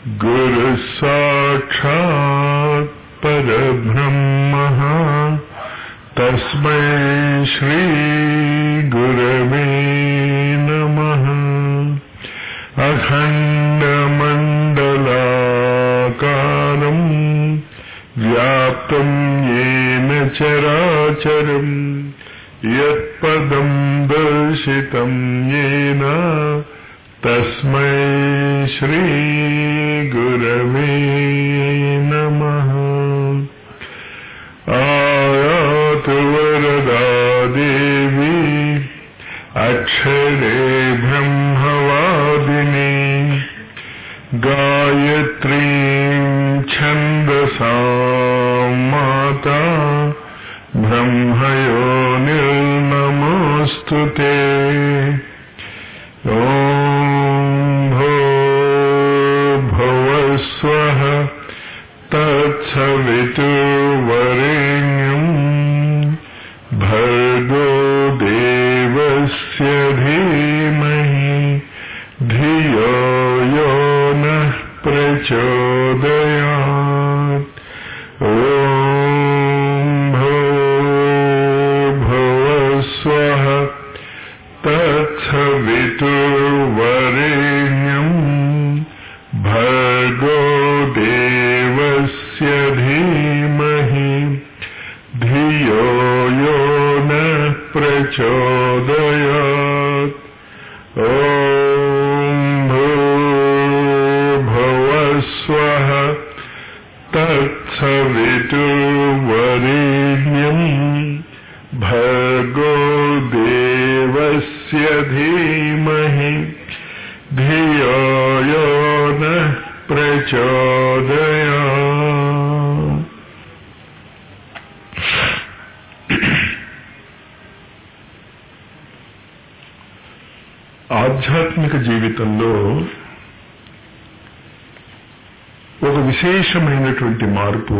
गुरुसाक्षात् परब्रह्मः तस्मै श्रीगुरवे नमः अखण्डमण्डलाकारम् व्याप्तम् येन चराचरम् यत्पदम् दर्शितम् येन तस्मै श्रीगुरवे नमः आयातु वरदा देवी अक्षरे ब्रह्मवादिनी गायत्रीं छन्दसा माता ब्रह्मयोनिर्नमोऽस्तु ते ॐ भो भवस्वः तत्सवितुर्वरेण्यम् भर्गो देवस्य धीमहि धियो यो नः प्रचोदयात् ॐ भो भवस्वः तत्सवितुर्वरेण्यम् भर्गो देवस्य धीमहि धियो यो नः प्रचोदयात् ॐ भो भवस्वः तत्सवितुर्वरेण्यम् भर्गो देवस्य धीमहि धियो यो नः प्रचोदयात् ఆధ్యాత్మిక జీవితంలో ఒక విశేషమైనటువంటి మార్పు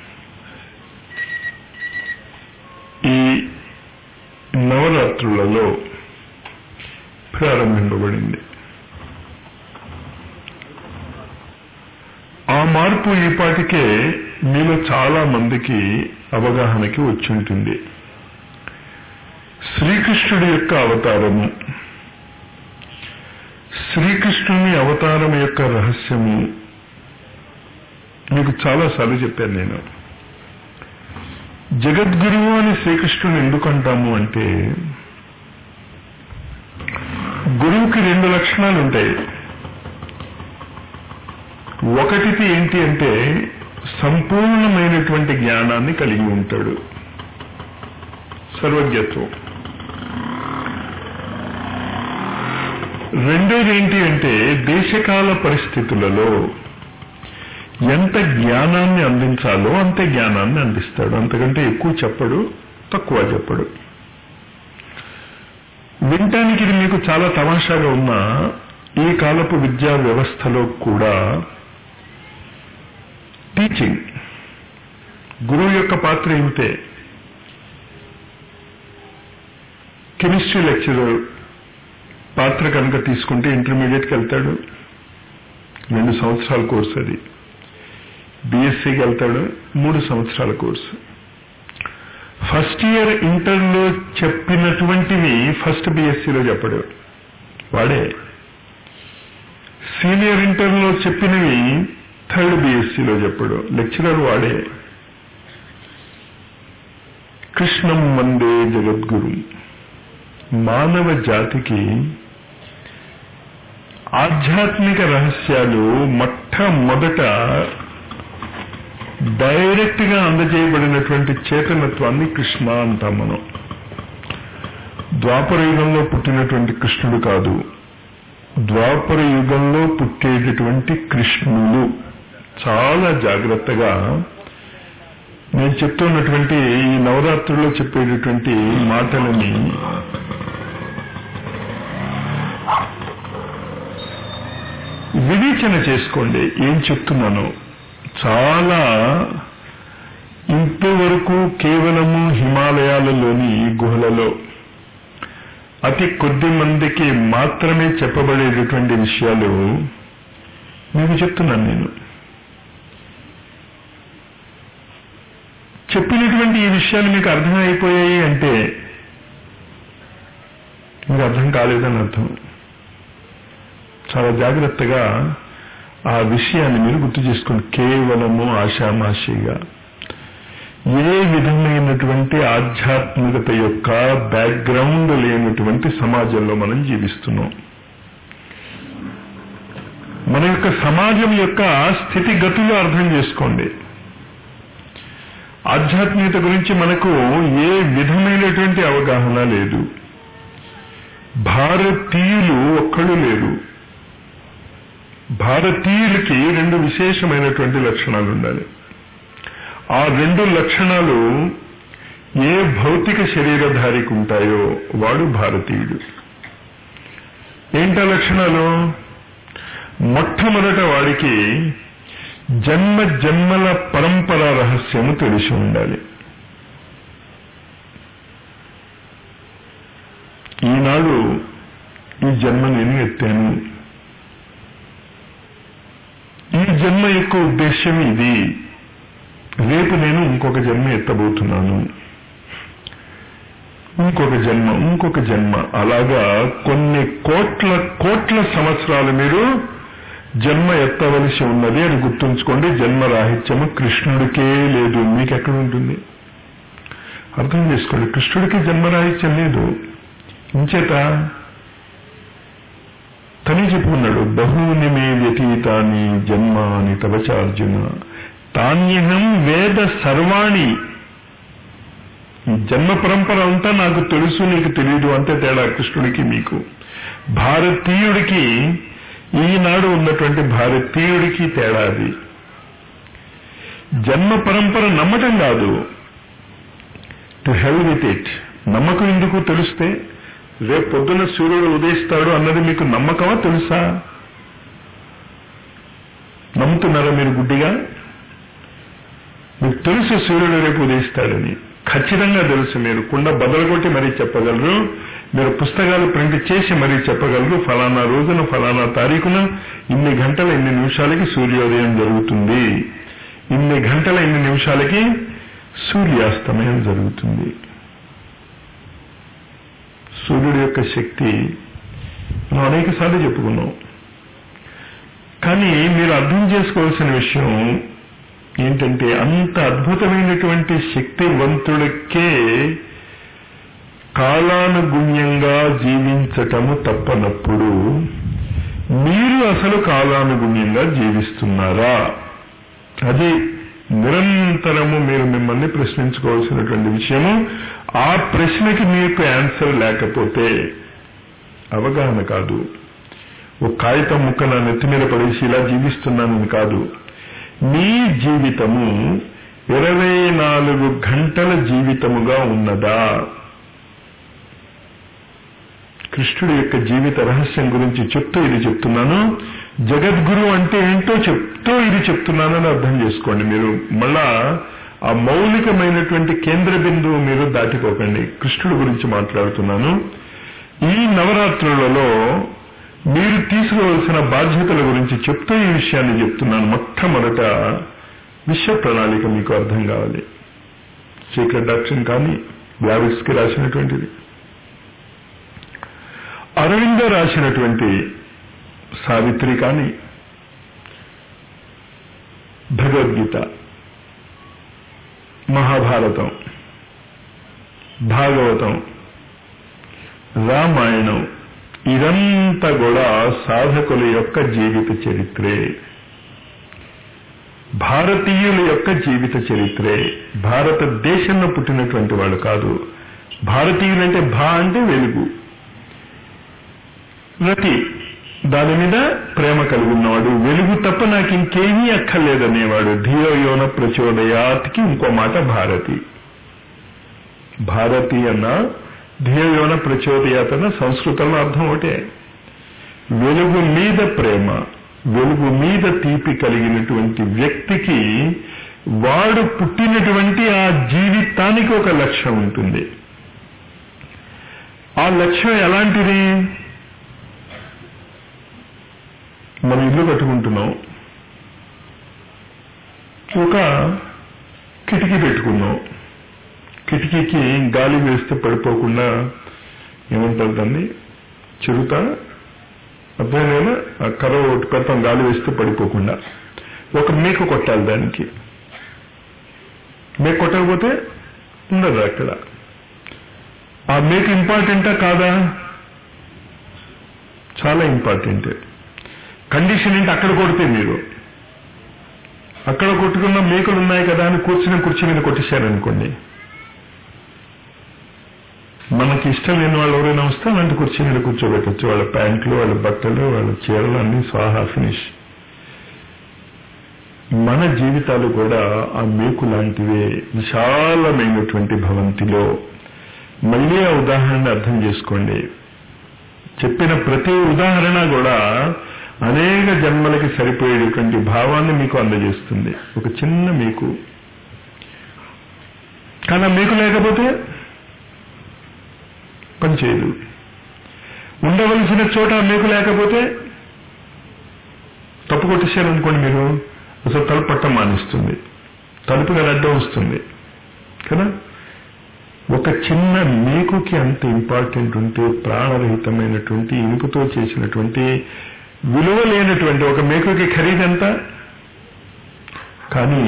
ఈ నవరాత్రులలో ప్రారంభింపబడింది ఆ మార్పు ఈ పాటికే మీలో చాలా మందికి అవగాహనకి వచ్చుంటుంది శ్రీకృష్ణుడి యొక్క అవతారము శ్రీకృష్ణుని అవతారం యొక్క రహస్యము మీకు చాలాసార్లు చెప్పాను నేను జగద్గురువు అని శ్రీకృష్ణుని ఎందుకు అంటాము అంటే గురువుకి రెండు లక్షణాలు ఉంటాయి ఒకటిది ఏంటి అంటే సంపూర్ణమైనటువంటి జ్ఞానాన్ని కలిగి ఉంటాడు సర్వజ్ఞత్వం రెండోది ఏంటి అంటే దేశకాల పరిస్థితులలో ఎంత జ్ఞానాన్ని అందించాలో అంతే జ్ఞానాన్ని అందిస్తాడు అంతకంటే ఎక్కువ చెప్పడు తక్కువ చెప్పడు వినటానికి ఇది మీకు చాలా తమాషాగా ఉన్న ఈ కాలపు విద్యా వ్యవస్థలో కూడా టీచింగ్ గురువు యొక్క పాత్ర ఇంతే కెమిస్ట్రీ లెక్చరర్ పాత్ర కనుక తీసుకుంటే ఇంటర్మీడియట్కి వెళ్తాడు రెండు సంవత్సరాల కోర్సు అది బీఎస్సీకి వెళ్తాడు మూడు సంవత్సరాల కోర్సు ఫస్ట్ ఇయర్ ఇంటర్లో చెప్పినటువంటివి ఫస్ట్ బీఎస్సీలో చెప్పడు వాడే సీనియర్ ఇంటర్లో చెప్పినవి థర్డ్ బీఎస్సీలో చెప్పడు లెక్చరర్ వాడే కృష్ణం వందే జగద్గురు మానవ జాతికి ఆధ్యాత్మిక రహస్యాలు మొట్టమొదట డైరెక్ట్ గా అందజేయబడినటువంటి చేతనత్వాన్ని కృష్ణ అంటాం మనం ద్వాపర యుగంలో పుట్టినటువంటి కృష్ణుడు కాదు ద్వాపర యుగంలో పుట్టేటటువంటి కృష్ణులు చాలా జాగ్రత్తగా నేను చెప్తున్నటువంటి ఈ నవరాత్రుల్లో చెప్పేటటువంటి మాటలని వివేచన చేసుకోండి ఏం చెప్తున్నాను చాలా ఇంతవరకు కేవలము హిమాలయాలలోని గుహలలో అతి కొద్ది మందికి మాత్రమే చెప్పబడేటటువంటి విషయాలు మీకు చెప్తున్నాను నేను చెప్పినటువంటి ఈ విషయాలు మీకు అర్థమైపోయాయి అంటే మీకు అర్థం కాలేదని అర్థం చాలా జాగ్రత్తగా ఆ విషయాన్ని మీరు గుర్తు చేసుకోండి కేవలము ఆషామాషిగా ఏ విధమైనటువంటి ఆధ్యాత్మికత యొక్క బ్యాక్గ్రౌండ్ లేనటువంటి సమాజంలో మనం జీవిస్తున్నాం మన యొక్క సమాజం యొక్క స్థితిగతులు అర్థం చేసుకోండి ఆధ్యాత్మికత గురించి మనకు ఏ విధమైనటువంటి అవగాహన లేదు భారతీయులు ఒక్కడు లేరు భారతీయులకి రెండు విశేషమైనటువంటి లక్షణాలు ఉండాలి ఆ రెండు లక్షణాలు ఏ భౌతిక శరీరధారికి ఉంటాయో వాడు భారతీయుడు ఏంటా లక్షణాలు మొట్టమొదట వాడికి జన్మ జన్మల పరంపర రహస్యము తెలిసి ఉండాలి ఈనాడు ఈ జన్మ నేను ఎత్తాను ఈ జన్మ యొక్క ఉద్దేశ్యం ఇది రేపు నేను ఇంకొక జన్మ ఎత్తబోతున్నాను ఇంకొక జన్మ ఇంకొక జన్మ అలాగా కొన్ని కోట్ల కోట్ల సంవత్సరాలు మీరు జన్మ ఎత్తవలసి ఉన్నది అని గుర్తుంచుకోండి జన్మ రాహిత్యము కృష్ణుడికే లేదు మీకెక్కడ ఉంటుంది అర్థం చేసుకోండి కృష్ణుడికి జన్మరాహిత్యం లేదు ఇంచేత తనే చెప్పుకున్నాడు బహూని మే వ్యతీతాని జన్మాని తవచ అర్జున తాన్యహం వేద సర్వాణి ఈ జన్మ పరంపర అంతా నాకు తెలుసు నీకు తెలియదు అంతే తేడా కృష్ణుడికి మీకు భారతీయుడికి ఈనాడు ఉన్నటువంటి భారతీయుడికి తేడా అది జన్మ పరంపర నమ్మటం కాదు టు హెల్ విత్ ఇట్ నమ్మకం ఎందుకు తెలిస్తే రేపు పొద్దున సూర్యుడు ఉదయిస్తాడు అన్నది మీకు నమ్మకమా తెలుసా నమ్ముతున్నారా మీరు గుడ్డిగా మీకు తెలుసు సూర్యుడు రేపు ఉదయిస్తాడని ఖచ్చితంగా తెలుసు మీరు కుండ బదలగొట్టి మరీ చెప్పగలరు మీరు పుస్తకాలు ప్రింట్ చేసి మరీ చెప్పగలరు ఫలానా రోజున ఫలానా తారీఖున ఇన్ని గంటల ఇన్ని నిమిషాలకి సూర్యోదయం జరుగుతుంది ఇన్ని గంటల ఇన్ని నిమిషాలకి సూర్యాస్తమయం జరుగుతుంది సూర్యుడి యొక్క శక్తి మనం అనేక సార్లు చెప్పుకున్నాం కానీ మీరు అర్థం చేసుకోవాల్సిన విషయం ఏంటంటే అంత అద్భుతమైనటువంటి శక్తివంతుడికే కాలానుగుణ్యంగా జీవించటము తప్పనప్పుడు మీరు అసలు కాలానుగుణ్యంగా జీవిస్తున్నారా అది నిరంతరము మీరు మిమ్మల్ని ప్రశ్నించుకోవాల్సినటువంటి విషయము ఆ ప్రశ్నకి మీకు ఆన్సర్ లేకపోతే అవగాహన కాదు ఒక కాగితం ముక్క నా నెత్తి మీద పడేసి ఇలా జీవిస్తున్నానని కాదు మీ జీవితము ఇరవై నాలుగు గంటల జీవితముగా ఉన్నదా కృష్ణుడి యొక్క జీవిత రహస్యం గురించి చెప్తూ ఇది చెప్తున్నాను జగద్గురు అంటే ఏంటో చెప్తూ ఇది చెప్తున్నానని అర్థం చేసుకోండి మీరు మళ్ళా ఆ మౌలికమైనటువంటి కేంద్ర బిందువు మీరు దాటిపోకండి కృష్ణుడి గురించి మాట్లాడుతున్నాను ఈ నవరాత్రులలో మీరు తీసుకోవాల్సిన బాధ్యతల గురించి చెప్తూ ఈ విషయాన్ని చెప్తున్నాను మొట్టమొదట విశ్వ ప్రణాళిక మీకు అర్థం కావాలి సీక్రెట్ డాక్షన్ కానీ కి రాసినటువంటిది అరవింద రాసినటువంటి సావిత్రి కానీ భగవద్గీత మహాభారతం భాగవతం రామాయణం ఇదంతా కూడా సాధకుల యొక్క జీవిత చరిత్రే భారతీయుల యొక్క జీవిత చరిత్రే భారతదేశంలో పుట్టినటువంటి వాళ్ళు కాదు భారతీయులంటే భా అంటే వెలుగు రతి దాని మీద ప్రేమ కలిగి ఉన్నవాడు వెలుగు తప్ప నాకు ఇంకేమీ అక్కర్లేదనేవాడు ధియో యోన ప్రచోదయాత్కి ఇంకో మాట భారతి భారతి అన్న ధియో యోన ప్రచోదయాత్ అన్న సంస్కృతంలో అర్థం ఒకటే వెలుగు మీద ప్రేమ వెలుగు మీద తీపి కలిగినటువంటి వ్యక్తికి వాడు పుట్టినటువంటి ఆ జీవితానికి ఒక లక్ష్యం ఉంటుంది ఆ లక్ష్యం ఎలాంటిది మనం ఇల్లు కట్టుకుంటున్నాం ఒక కిటికీ పెట్టుకున్నాం కిటికీకి గాలి వేస్తే పడిపోకుండా ఏమంటారు దాన్ని చిరుత అర్థమైనా ఆ కర్ర ఒకటి పెడతాం గాలి వేస్తే పడిపోకుండా ఒక మేకు కొట్టాలి దానికి మేకు కొట్టకపోతే ఉండదు అక్కడ ఆ మేకు ఇంపార్టెంటా కాదా చాలా ఇంపార్టెంట్ కండిషన్ ఏంటి అక్కడ కొడితే మీరు అక్కడ కొట్టుకున్న మేకలు ఉన్నాయి కదా అని కూర్చుని కుర్చీ మీద కొట్టేశారనుకోండి మనకి ఇష్టం లేని వాళ్ళు ఎవరైనా వస్తే అలాంటి కుర్చీ మీద కూర్చోబెట్టచ్చు వాళ్ళ ప్యాంట్లు వాళ్ళ బట్టలు వాళ్ళ చీరలు అన్ని స్వాహా ఫినిష్ మన జీవితాలు కూడా ఆ మేకు లాంటివే విశాలమైనటువంటి భవంతిలో మళ్ళీ ఆ ఉదాహరణ అర్థం చేసుకోండి చెప్పిన ప్రతి ఉదాహరణ కూడా అనేక జన్మలకి సరిపోయేటువంటి భావాన్ని మీకు అందజేస్తుంది ఒక చిన్న మీకు కానీ మీకు లేకపోతే పనిచేయదు ఉండవలసిన చోట మీకు లేకపోతే తప్పు కొట్టేశారనుకోండి మీరు అసలు తలుపు పట్టం మానేస్తుంది తలుపు గల అడ్డం వస్తుంది కదా ఒక చిన్న మేకుకి అంత ఇంపార్టెంట్ ఉంటే ప్రాణరహితమైనటువంటి ఇనుపుతో చేసినటువంటి విలువ లేనటువంటి ఒక మేకుకి ఖరీదెంత కానీ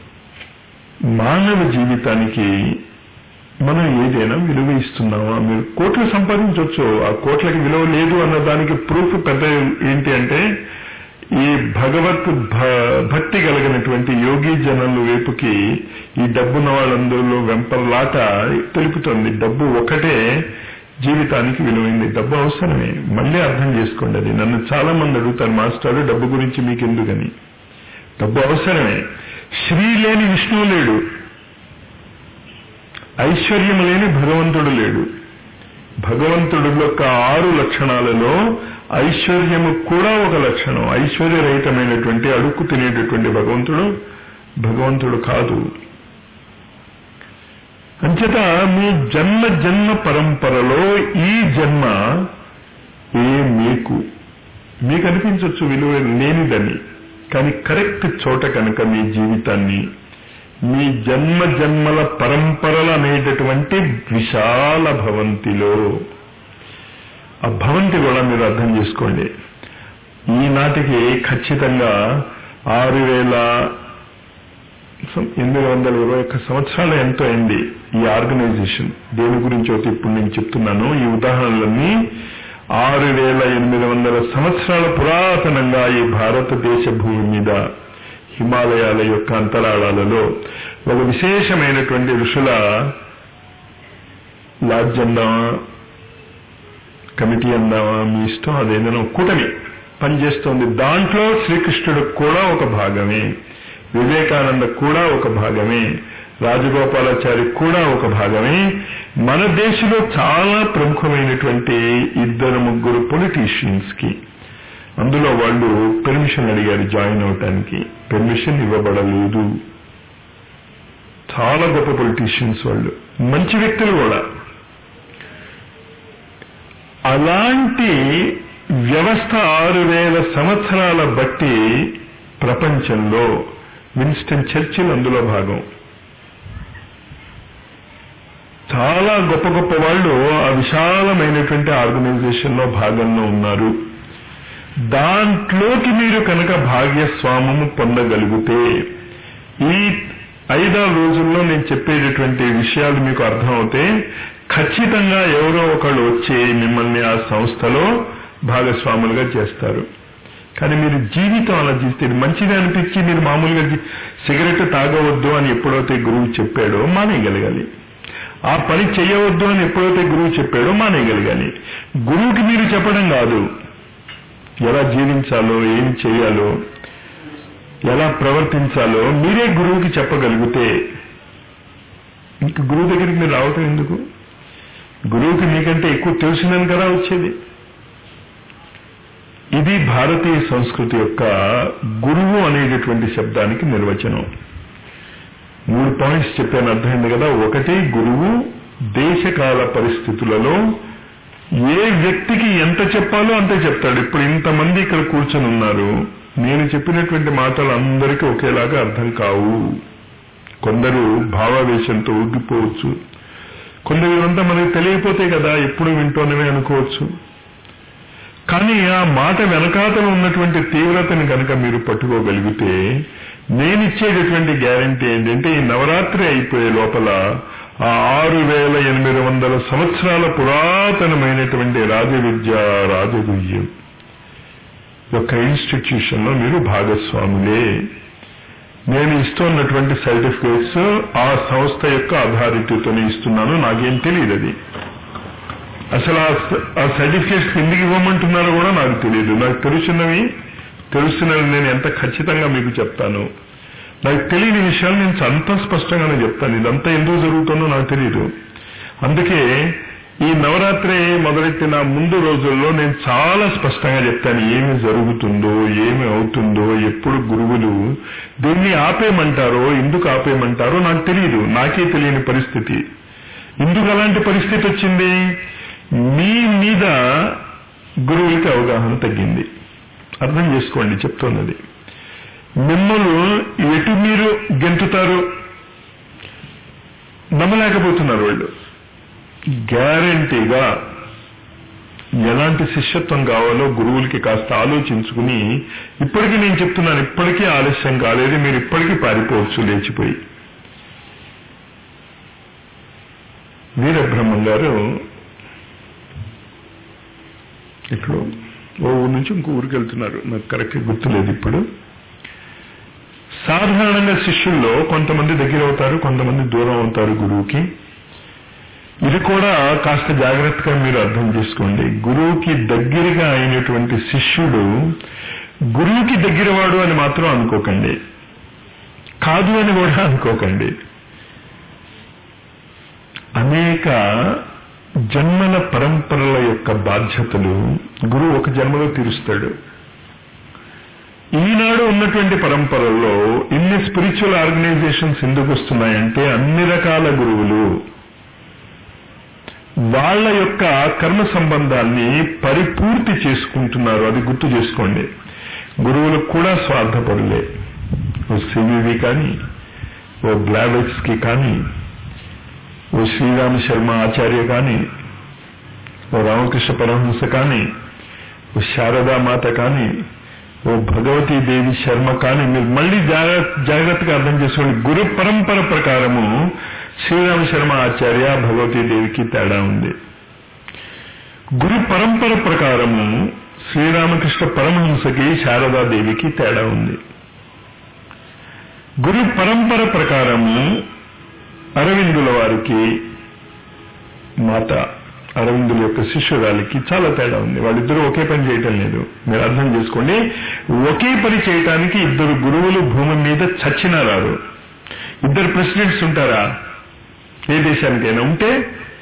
మానవ జీవితానికి మనం ఏదైనా విలువ ఇస్తున్నామా మీరు కోట్లు సంపాదించవచ్చు ఆ కోట్లకి విలువ లేదు అన్న దానికి ప్రూఫ్ పెద్ద ఏంటి అంటే ఈ భగవత్ భక్తి కలిగినటువంటి యోగి జనుల వైపుకి ఈ డబ్బున్న వాళ్ళందరిలో వెంపర్లాట తెలుపుతుంది డబ్బు ఒకటే జీవితానికి విలువైంది డబ్బు అవసరమే మళ్ళీ అర్థం చేసుకోండి అది నన్ను చాలా మంది అడుగుతారు మాస్టారు డబ్బు గురించి మీకు ఎందుకని డబ్బు అవసరమే శ్రీ లేని విష్ణువు లేడు ఐశ్వర్యం లేని భగవంతుడు లేడు భగవంతుడు యొక్క ఆరు లక్షణాలలో ఐశ్వర్యము కూడా ఒక లక్షణం ఐశ్వర్యరహితమైనటువంటి అడుక్కు తినేటటువంటి భగవంతుడు భగవంతుడు కాదు అంచేత మీ జన్మ జన్మ పరంపరలో ఈ జన్మ ఏ మీకు మీకు అనిపించవచ్చు విలువ లేనిదని కానీ కరెక్ట్ చోట కనుక మీ జీవితాన్ని మీ జన్మ జన్మల పరంపరలు అనేటటువంటి విశాల భవంతిలో ఆ భవంతి కూడా మీరు అర్థం చేసుకోండి ఈనాటికి ఖచ్చితంగా ఆరు వేల ఎనిమిది వందల ఇరవై ఒక్క సంవత్సరాలు ఎంతో అయింది ఈ ఆర్గనైజేషన్ దేని గురించి అయితే ఇప్పుడు నేను చెప్తున్నాను ఈ ఉదాహరణలన్నీ ఆరు వేల ఎనిమిది వందల సంవత్సరాల పురాతనంగా ఈ భారతదేశ భూమి మీద హిమాలయాల యొక్క అంతరాళాలలో ఒక విశేషమైనటువంటి ఋషుల లాడ్జ్ అందామా కమిటీ అందామా మీ ఇష్టం అదేదైనా కూటమి పనిచేస్తోంది దాంట్లో శ్రీకృష్ణుడు కూడా ఒక భాగమే వివేకానంద కూడా ఒక భాగమే రాజగోపాలాచారి కూడా ఒక భాగమే మన దేశంలో చాలా ప్రముఖమైనటువంటి ఇద్దరు ముగ్గురు పొలిటీషియన్స్ కి అందులో వాళ్ళు పెర్మిషన్ అడిగారు జాయిన్ అవటానికి పెర్మిషన్ ఇవ్వబడలేదు చాలా గొప్ప పొలిటీషియన్స్ వాళ్ళు మంచి వ్యక్తులు కూడా అలాంటి వ్యవస్థ ఆరు వేల సంవత్సరాల బట్టి ప్రపంచంలో విన్స్టన్ చర్చిల్ అందులో భాగం చాలా గొప్ప గొప్ప వాళ్ళు ఆ విశాలమైనటువంటి ఆర్గనైజేషన్ లో భాగంలో ఉన్నారు దాంట్లోకి మీరు కనుక భాగ్యస్వామము పొందగలిగితే ఈ ఐదారు రోజుల్లో నేను చెప్పేటటువంటి విషయాలు మీకు అర్థమవుతే ఖచ్చితంగా ఎవరో ఒకళ్ళు వచ్చి మిమ్మల్ని ఆ సంస్థలో భాగస్వాములుగా చేస్తారు కానీ మీరు జీవితం అలా జీవిస్తే ఇది మంచిది అనిపించి మీరు మామూలుగా సిగరెట్ తాగవద్దు అని ఎప్పుడైతే గురువు చెప్పాడో మానేయగలగాలి ఆ పని చేయవద్దు అని ఎప్పుడైతే గురువు చెప్పాడో మానేయగలగాలి గురువుకి మీరు చెప్పడం కాదు ఎలా జీవించాలో ఏం చేయాలో ఎలా ప్రవర్తించాలో మీరే గురువుకి చెప్పగలిగితే ఇంక గురువు దగ్గరికి మీరు రావటం ఎందుకు గురువుకి మీకంటే ఎక్కువ తెలుసునని కదా వచ్చేది ఇది భారతీయ సంస్కృతి యొక్క గురువు అనేటటువంటి శబ్దానికి నిర్వచనం మూడు పాయింట్స్ చెప్పాను అర్థమైంది కదా ఒకటి గురువు దేశకాల పరిస్థితులలో ఏ వ్యక్తికి ఎంత చెప్పాలో అంతే చెప్తాడు ఇప్పుడు ఇంతమంది ఇక్కడ కూర్చొని ఉన్నారు నేను చెప్పినటువంటి మాటలు అందరికీ ఒకేలాగా అర్థం కావు కొందరు భావావేశంతో ఊగిపోవచ్చు కొందరు ఇవంతా మనకి తెలియపోతే కదా ఎప్పుడు వింటోనమే అనుకోవచ్చు కానీ ఆ మాట వెనకాతలు ఉన్నటువంటి తీవ్రతని కనుక మీరు పట్టుకోగలిగితే నేను ఇచ్చేటటువంటి గ్యారంటీ ఏంటంటే ఈ నవరాత్రి అయిపోయే లోపల ఆ ఆరు వేల ఎనిమిది వందల సంవత్సరాల పురాతనమైనటువంటి రాజవిద్య రాజగుహ్యం యొక్క ఇన్స్టిట్యూషన్ లో మీరు భాగస్వాములే నేను ఇస్తున్నటువంటి సర్టిఫికేట్స్ ఆ సంస్థ యొక్క అథారిటీతోనే ఇస్తున్నాను నాకేం తెలియదు అది అసలు ఆ సర్టిఫికేట్స్ ఎందుకు ఇవ్వమంటున్నారో కూడా నాకు తెలియదు నాకు తెలుసున్నవి తెలుస్తున్నవి నేను ఎంత ఖచ్చితంగా మీకు చెప్తాను నాకు తెలియని విషయాలు నేను అంత స్పష్టంగానే చెప్తాను ఇదంతా ఎందుకు జరుగుతుందో నాకు తెలియదు అందుకే ఈ నవరాత్రి మొదలెట్టిన ముందు రోజుల్లో నేను చాలా స్పష్టంగా చెప్తాను ఏమి జరుగుతుందో ఏమి అవుతుందో ఎప్పుడు గురువులు దీన్ని ఆపేయమంటారో ఎందుకు ఆపేయమంటారో నాకు తెలియదు నాకే తెలియని పరిస్థితి ఎందుకు అలాంటి పరిస్థితి వచ్చింది మీ మీద గురువులకి అవగాహన తగ్గింది అర్థం చేసుకోండి చెప్తున్నది మిమ్మల్ని ఎటు మీరు గెంతుతారు నమ్మలేకపోతున్నారు వాళ్ళు గ్యారంటీగా ఎలాంటి శిష్యత్వం కావాలో గురువులకి కాస్త ఆలోచించుకుని ఇప్పటికీ నేను చెప్తున్నాను ఇప్పటికీ ఆలస్యం కాలేదు మీరు ఇప్పటికీ పారిపోవచ్చు లేచిపోయి వీరబ్రహ్మం గారు ఇక్కడ ఓ ఊరు నుంచి ఇంకో ఊరికి వెళ్తున్నారు నాకు కరెక్ట్గా గుర్తులేదు ఇప్పుడు సాధారణంగా శిష్యుల్లో కొంతమంది దగ్గర అవుతారు కొంతమంది దూరం అవుతారు గురువుకి ఇది కూడా కాస్త జాగ్రత్తగా మీరు అర్థం చేసుకోండి గురువుకి దగ్గరగా అయినటువంటి శిష్యుడు గురువుకి దగ్గరవాడు అని మాత్రం అనుకోకండి కాదు అని కూడా అనుకోకండి అనేక జన్మల పరంపరల యొక్క బాధ్యతలు గురువు ఒక జన్మలో తీరుస్తాడు ఈనాడు ఉన్నటువంటి పరంపరల్లో ఇన్ని స్పిరిచువల్ ఆర్గనైజేషన్స్ ఎందుకు వస్తున్నాయంటే అన్ని రకాల గురువులు వాళ్ళ యొక్క కర్మ సంబంధాన్ని పరిపూర్తి చేసుకుంటున్నారు అది గుర్తు చేసుకోండి గురువులకు కూడా స్వార్థపరులే ఓ సివివి కానీ ఓ బ్లావెక్స్ కి కానీ ఓ శ్రీరామ శర్మ ఆచార్య కానీ ఓ రామకృష్ణ పరమహంస కానీ ఓ శారదా మాత కానీ ఓ భగవతీ దేవి శర్మ కానీ మీరు మళ్ళీ జాగ్రత్తగా అర్థం చేసుకోండి గురు పరంపర ప్రకారము శ్రీరామ శర్మ ఆచార్య భగవతీ దేవికి తేడా ఉంది గురు పరంపర ప్రకారము శ్రీరామకృష్ణ పరమహంసకి శారదాదేవికి తేడా ఉంది గురు పరంపర ప్రకారము అరవిందుల వారికి మాత అరవిందుల యొక్క శిష్యురాలికి చాలా తేడా ఉంది వాళ్ళిద్దరూ ఒకే పని చేయటం లేదు మీరు అర్థం చేసుకోండి ఒకే పని చేయటానికి ఇద్దరు గురువులు భూమి మీద చచ్చినా రారు ఇద్దరు ప్రెసిడెంట్స్ ఉంటారా ఏ దేశానికైనా ఉంటే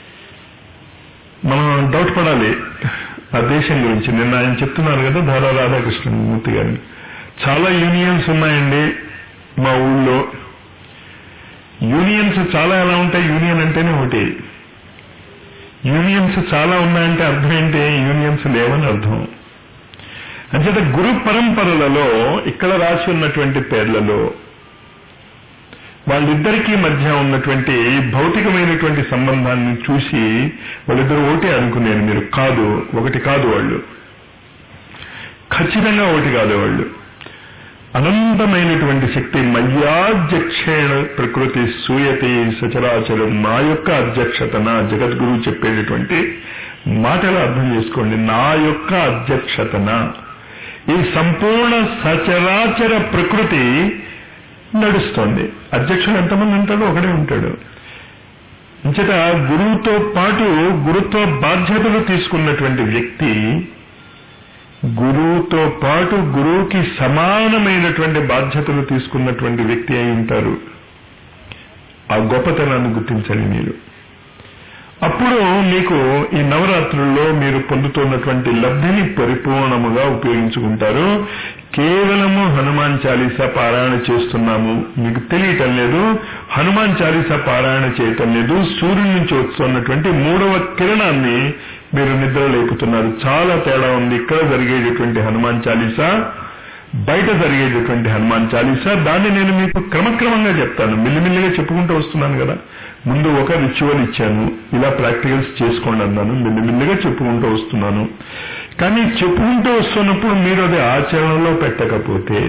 మనం డౌట్ పడాలి ఆ దేశం గురించి నిన్న ఆయన చెప్తున్నారు కదా ధారా రాధాకృష్ణమూర్తి గారిని చాలా యూనియన్స్ ఉన్నాయండి మా ఊళ్ళో యూనియన్స్ చాలా ఎలా ఉంటాయి యూనియన్ అంటేనే ఒకటి యూనియన్స్ చాలా ఉన్నాయంటే అర్థం ఏంటి యూనియన్స్ లేవని అర్థం అంచేత గురు పరంపరలలో ఇక్కడ రాసి ఉన్నటువంటి పేర్లలో వాళ్ళిద్దరికీ మధ్య ఉన్నటువంటి భౌతికమైనటువంటి సంబంధాన్ని చూసి వాళ్ళిద్దరు ఒకటి అనుకునేది మీరు కాదు ఒకటి కాదు వాళ్ళు ఖచ్చితంగా ఒకటి కాదు వాళ్ళు అనంతమైనటువంటి శక్తి మయ్యాధ్యక్షేణ ప్రకృతి సూయతే సచరాచరం నా యొక్క అధ్యక్షతన జగద్గురు చెప్పేటటువంటి మాటలు అర్థం చేసుకోండి నా యొక్క అధ్యక్షతన ఈ సంపూర్ణ సచరాచర ప్రకృతి నడుస్తోంది అధ్యక్షుడు ఎంతమంది ఉంటాడో ఒకడే ఉంటాడు అంచేత గురువుతో పాటు గురుత్వ బాధ్యతలు తీసుకున్నటువంటి వ్యక్తి గురువుతో పాటు గురువుకి సమానమైనటువంటి బాధ్యతలు తీసుకున్నటువంటి వ్యక్తి అయి ఉంటారు ఆ గొప్పతనాన్ని గుర్తించండి మీరు అప్పుడు మీకు ఈ నవరాత్రుల్లో మీరు పొందుతున్నటువంటి లబ్ధిని పరిపూర్ణముగా ఉపయోగించుకుంటారు కేవలము హనుమాన్ చాలీసా పారాయణ చేస్తున్నాము మీకు తెలియటం లేదు హనుమాన్ చాలీసా పారాయణ చేయటం లేదు సూర్యుడి నుంచి వస్తున్నటువంటి మూడవ కిరణాన్ని మీరు నిద్ర లేపుతున్నారు చాలా తేడా ఉంది ఇక్కడ జరిగేటటువంటి హనుమాన్ చాలీసా బయట జరిగేటటువంటి హనుమాన్ చాలీసా దాన్ని నేను మీకు క్రమక్రమంగా చెప్తాను మిల్లిమిల్లిగా చెప్పుకుంటూ వస్తున్నాను కదా ముందు ఒక రిచువల్ ఇచ్చాను ఇలా ప్రాక్టికల్స్ చేసుకోండి అన్నాను మిల్లిమిల్లిగా చెప్పుకుంటూ వస్తున్నాను కానీ చెప్పుకుంటూ వస్తున్నప్పుడు మీరు అది ఆచరణలో పెట్టకపోతే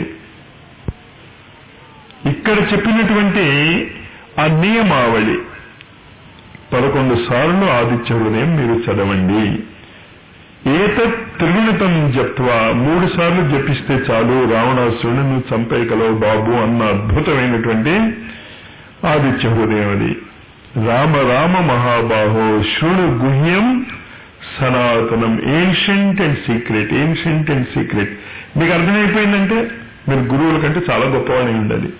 ఇక్కడ చెప్పినటువంటి ఆ నియమావళి పదకొండు సార్లు ఆదిత్య హృదయం మీరు చదవండి ఏతత్ త్రిగుణితం జప్వా మూడు సార్లు జపిస్తే చాలు రావణాసురుని నువ్వు చంపేయగలవు బాబు అన్న అద్భుతమైనటువంటి ఆదిత్య హృదయం అది రామ రామ మహాబాహో శృణు గుహ్యం సనాతనం ancient and secret ancient and secret మీకు అర్థమైపోయిందంటే మీరు గురువుల కంటే చాలా గొప్పవాణి ఉండాలి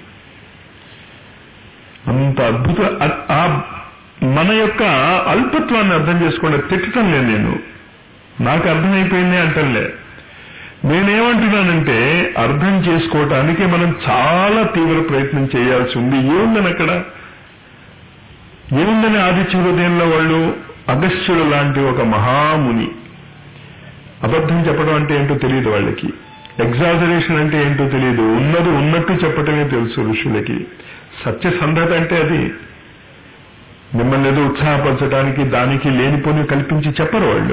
అంత అద్భుత ఆ మన యొక్క అల్పత్వాన్ని అర్థం చేసుకోండి తిట్టడం లేదు నేను నాకు అర్థమైపోయింది అంటలే నేనేమంటున్నానంటే అర్థం చేసుకోవటానికి మనం చాలా తీవ్ర ప్రయత్నం చేయాల్సి ఉంది ఏముందని అక్కడ ఏముందని ఆదిత్య హృదయంలో వాళ్ళు అగస్త్యుడు లాంటి ఒక మహాముని అబద్ధం చెప్పడం అంటే ఏంటో తెలియదు వాళ్ళకి ఎగ్జాజరేషన్ అంటే ఏంటో తెలియదు ఉన్నది ఉన్నట్టు చెప్పటమే తెలుసు ఋషులకి సత్యసంధత అంటే అది మిమ్మల్ని ఏదో ఉత్సాహపరచడానికి దానికి లేనిపోని కల్పించి చెప్పరు వాళ్ళు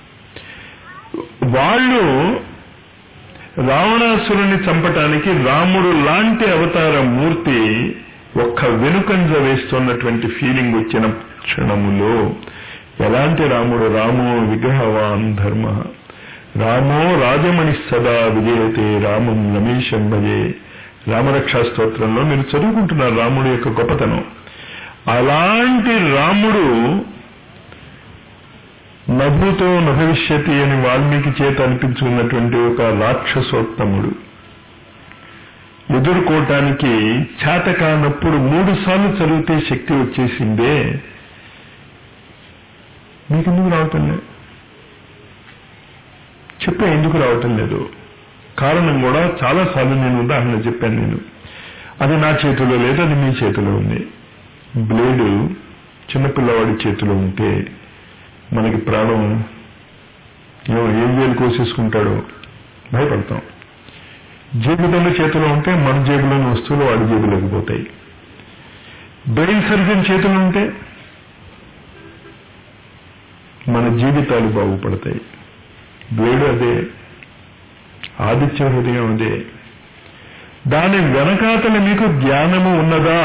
వాళ్ళు రావణాసురుని చంపటానికి రాముడు లాంటి అవతార మూర్తి ఒక్క వెనుకంజ వేస్తున్నటువంటి ఫీలింగ్ వచ్చిన క్షణములో ఎలాంటి రాముడు రామో విగ్రహవాన్ ధర్మ రామో రాజమణి సదా విజయతే రామం రమేశం భజే రామరక్షా స్తోత్రంలో మీరు చదువుకుంటున్నారు రాముడు యొక్క గొప్పతనం అలాంటి రాముడు నభూతో నభవిష్యతి అని వాల్మీకి చేత అనిపించుకున్నటువంటి ఒక రాక్షసోత్తముడు ఎదుర్కోవటానికి చేత కానప్పుడు మూడు సార్లు చదివితే శక్తి వచ్చేసిందే మీకెందుకు రావటం లేదు చెప్పే ఎందుకు రావటం లేదు కారణం కూడా చాలా సార్లు నేను ఉదాహరణ చెప్పాను నేను అది నా చేతిలో లేదు అది మీ చేతిలో ఉంది బ్లేడు చిన్నపిల్లవాడి చేతిలో ఉంటే మనకి ప్రాణం ఏం ఏం వేలు కోసేసుకుంటాడో భయపడతాం జేబుదొంగ చేతిలో ఉంటే మన జేబులోని వస్తువులు వాడి జేబులోకి పోతాయి బ్రెయిన్ సర్జన్ చేతిలో ఉంటే మన జీవితాలు బాగుపడతాయి బ్లేడు అదే ఆదిత్య హృదయం అదే దాని వెనకాతల మీకు జ్ఞానము ఉన్నదా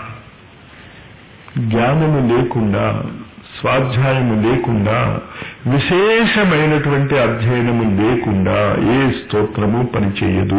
జ్ఞానము లేకుండా స్వాధ్యాయము లేకుండా విశేషమైనటువంటి అధ్యయనము లేకుండా ఏ స్తోత్రము పనిచేయదు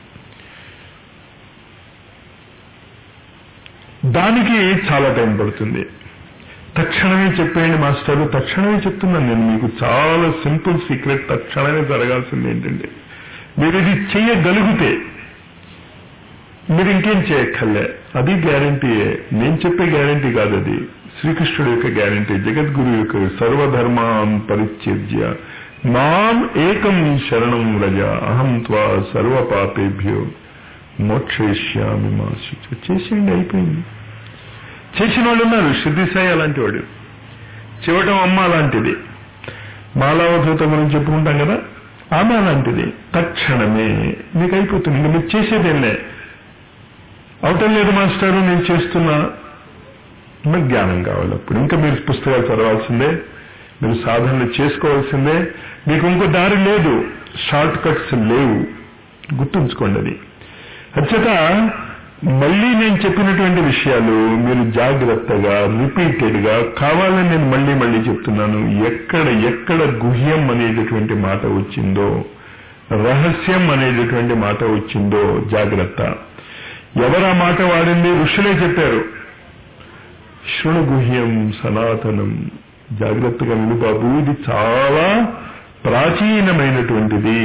దానికి చాలా టైం పడుతుంది తక్షణమే చెప్పేయండి మాస్టరు తక్షణమే చెప్తున్నాను నేను మీకు చాలా సింపుల్ సీక్రెట్ తక్షణమే జరగాల్సింది ఏంటంటే మీరు ఇది చెయ్యగలిగితే మీరు ఇంకేం చేయక్కర్లే అది గ్యారంటీయే నేను చెప్పే గ్యారంటీ కాదు అది శ్రీకృష్ణుడు యొక్క గ్యారంటీ జగద్గురు యొక్క సర్వధర్మాన్ పరిత్యజ్య మాం ఏకం శరణం వ్రజ అహం త్వా సర్వపాపేభ్యో మోక్షయిష్యామి మా శుచి చేసేయండి అయిపోయింది చేసిన వాళ్ళు ఉన్నారు శుద్ధి సాయి అలాంటి వాడు చివటం అమ్మ అలాంటిది మాలావధూత గురించి చెప్పుకుంటాం కదా ఆమె అలాంటిది తక్షణమే మీకు అయిపోతుంది ఇంకా మీరు చేసేదేలే అవటం లేదు మాస్టారు నేను చేస్తున్నా మీకు జ్ఞానం కావాలి అప్పుడు ఇంకా మీరు పుస్తకాలు చదవాల్సిందే మీరు సాధనలు చేసుకోవాల్సిందే మీకు ఇంకో దారి లేదు షార్ట్ కట్స్ లేవు గుర్తుంచుకోండి అది అచ్చట మళ్ళీ నేను చెప్పినటువంటి విషయాలు మీరు జాగ్రత్తగా రిపీటెడ్ గా కావాలని నేను మళ్ళీ మళ్ళీ చెప్తున్నాను ఎక్కడ ఎక్కడ గుహ్యం అనేటటువంటి మాట వచ్చిందో రహస్యం అనేటటువంటి మాట వచ్చిందో జాగ్రత్త ఎవరా మాట వాడింది ఋషులే చెప్పారు శృణుగుహ్యం సనాతనం జాగ్రత్తగా విను బాబు ఇది చాలా ప్రాచీనమైనటువంటిది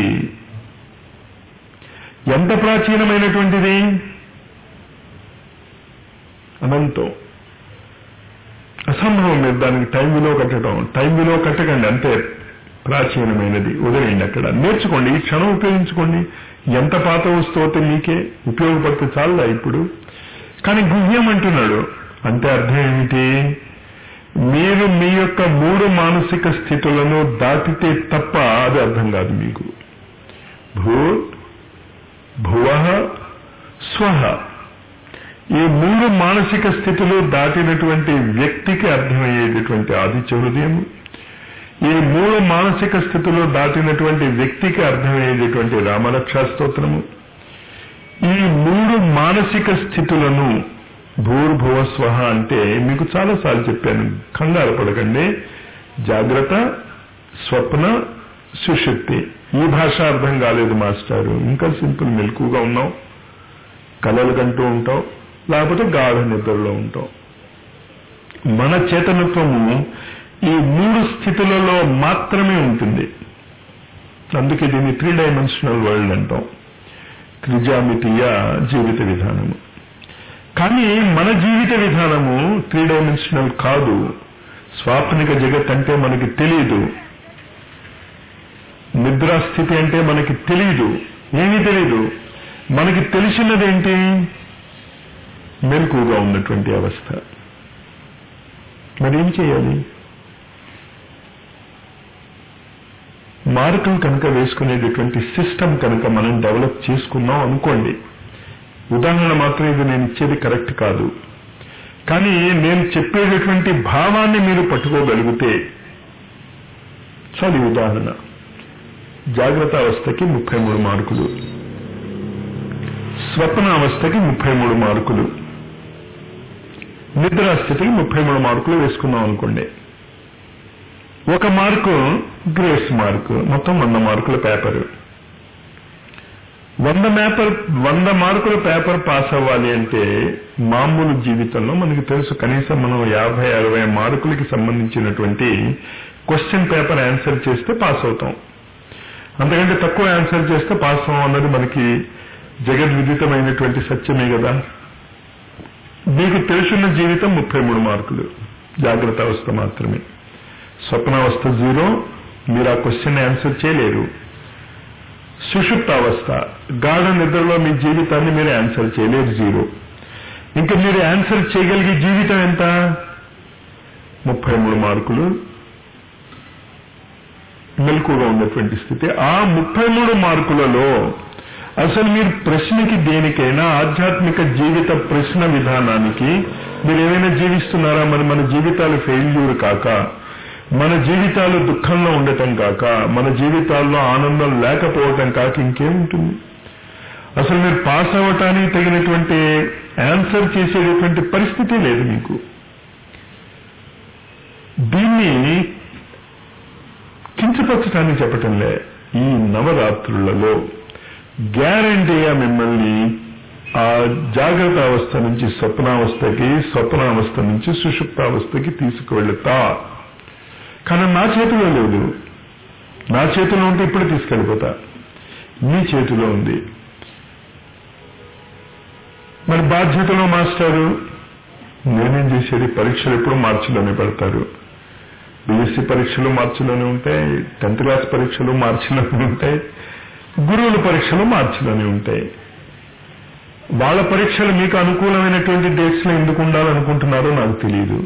ఎంత ప్రాచీనమైనటువంటిది అనంతం అసంభవం మీరు దానికి టైం విలువ కట్టడం టైం విలువ కట్టకండి అంతే ప్రాచీనమైనది వదిలేయండి అక్కడ నేర్చుకోండి ఈ క్షణం ఉపయోగించుకోండి ఎంత పాత వస్తువు అయితే మీకే ఉపయోగపడితే చాలదా ఇప్పుడు కానీ గుహ్యం అంటున్నాడు అంటే అర్థం ఏమిటి మీరు మీ యొక్క మూడు మానసిక స్థితులను దాటితే తప్ప అది అర్థం కాదు మీకు భూ భువ స్వహ ఈ మూడు మానసిక స్థితులు దాటినటువంటి వ్యక్తికి అర్థమయ్యేటటువంటి ఆదిత్య హృదయం ఈ మూడు మానసిక స్థితులు దాటినటువంటి వ్యక్తికి అర్థమయ్యేటటువంటి రామరక్షా స్తోత్రము ఈ మూడు మానసిక స్థితులను భూర్భువ స్వహ అంటే మీకు చాలాసార్లు చెప్పాను కంగారు పడకండి జాగ్రత్త స్వప్న సుశక్తి ఈ భాష అర్థం కాలేదు మాస్టారు ఇంకా సింపుల్ మెలకుగా ఉన్నాం కలలు కంటూ ఉంటాం లేకపోతే గాఢ నిద్రలో ఉంటాం మన చేతనత్వము ఈ మూడు స్థితులలో మాత్రమే ఉంటుంది అందుకే దీన్ని త్రీ డైమెన్షనల్ వరల్డ్ అంటాం త్రిజామితీయ జీవిత విధానము కానీ మన జీవిత విధానము త్రీ డైమెన్షనల్ కాదు స్వాప్నిక జగత్ అంటే మనకి తెలియదు నిద్రాస్థితి అంటే మనకి తెలియదు ఏమీ తెలియదు మనకి తెలిసినదేంటి మెలకుగా ఉన్నటువంటి అవస్థ మరి ఏం చేయాలి మార్కులు కనుక వేసుకునేటటువంటి సిస్టమ్ కనుక మనం డెవలప్ చేసుకున్నాం అనుకోండి ఉదాహరణ మాత్రం ఇది నేను ఇచ్చేది కరెక్ట్ కాదు కానీ నేను చెప్పేటటువంటి భావాన్ని మీరు పట్టుకోగలిగితే చాలు ఈ ఉదాహరణ జాగ్రత్త అవస్థకి ముప్పై మూడు మార్కులు స్వప్న అవస్థకి ముప్పై మూడు మార్కులు నిద్రాస్థితికి ముప్పై మూడు మార్కులు వేసుకున్నాం అనుకోండి ఒక మార్కు గ్రేస్ మార్కు మొత్తం వంద మార్కుల పేపర్ వంద పేపర్ వంద మార్కుల పేపర్ పాస్ అవ్వాలి అంటే మామూలు జీవితంలో మనకి తెలుసు కనీసం మనం యాభై అరవై మార్కులకి సంబంధించినటువంటి క్వశ్చన్ పేపర్ ఆన్సర్ చేస్తే పాస్ అవుతాం అంతకంటే తక్కువ ఆన్సర్ చేస్తే పాస్ అవ్వం అన్నది మనకి జగద్విదితమైనటువంటి సత్యమే కదా మీకు తెలుసున్న జీవితం ముప్పై మూడు మార్కులు జాగ్రత్త అవస్థ మాత్రమే స్వప్నావస్థ జీరో మీరు ఆ క్వశ్చన్ ఆన్సర్ చేయలేరు సుషుప్తావస్థ గాఢ నిద్రలో మీ జీవితాన్ని మీరు ఆన్సర్ చేయలేరు జీరో ఇంకా మీరు ఆన్సర్ చేయగలిగే జీవితం ఎంత ముప్పై మూడు మార్కులు మెలకుగా ఉన్నటువంటి స్థితి ఆ ముప్పై మూడు మార్కులలో అసలు మీరు ప్రశ్నకి దేనికైనా ఆధ్యాత్మిక జీవిత ప్రశ్న విధానానికి మీరు ఏమైనా జీవిస్తున్నారా మరి మన జీవితాలు ఫెయిల్యూర్ కాక మన జీవితాలు దుఃఖంలో ఉండటం కాక మన జీవితాల్లో ఆనందం లేకపోవటం కాక ఇంకేముంటుంది అసలు మీరు పాస్ అవ్వటానికి తగినటువంటి ఆన్సర్ చేసేటటువంటి పరిస్థితి లేదు మీకు దీన్ని కించపరచడానికి చెప్పటంలే ఈ నవరాత్రులలో గ్యారంటీగా మిమ్మల్ని ఆ జాగ్రత్త అవస్థ నుంచి స్వప్నావస్థకి స్వప్నావస్థ నుంచి సుషుప్తావస్థకి తీసుకువెళ్తా కానీ నా చేతిలో లేదు నా చేతిలో ఉంటే ఇప్పుడు తీసుకెళ్ళిపోతా మీ చేతిలో ఉంది మరి బాధ్యతలో మాస్టారు నేనేం చేసేది పరీక్షలు ఎప్పుడు మార్చిలోనే పెడతారు బీఎస్సీ పరీక్షలు మార్చిలోనే ఉంటాయి టెన్త్ క్లాస్ పరీక్షలు మార్చిలోనే ఉంటాయి గురువుల పరీక్షలు మార్చిలోనే ఉంటాయి వాళ్ళ పరీక్షలు మీకు అనుకూలమైనటువంటి డేట్స్ లో ఎందుకు ఉండాలనుకుంటున్నారో నాకు తెలియదు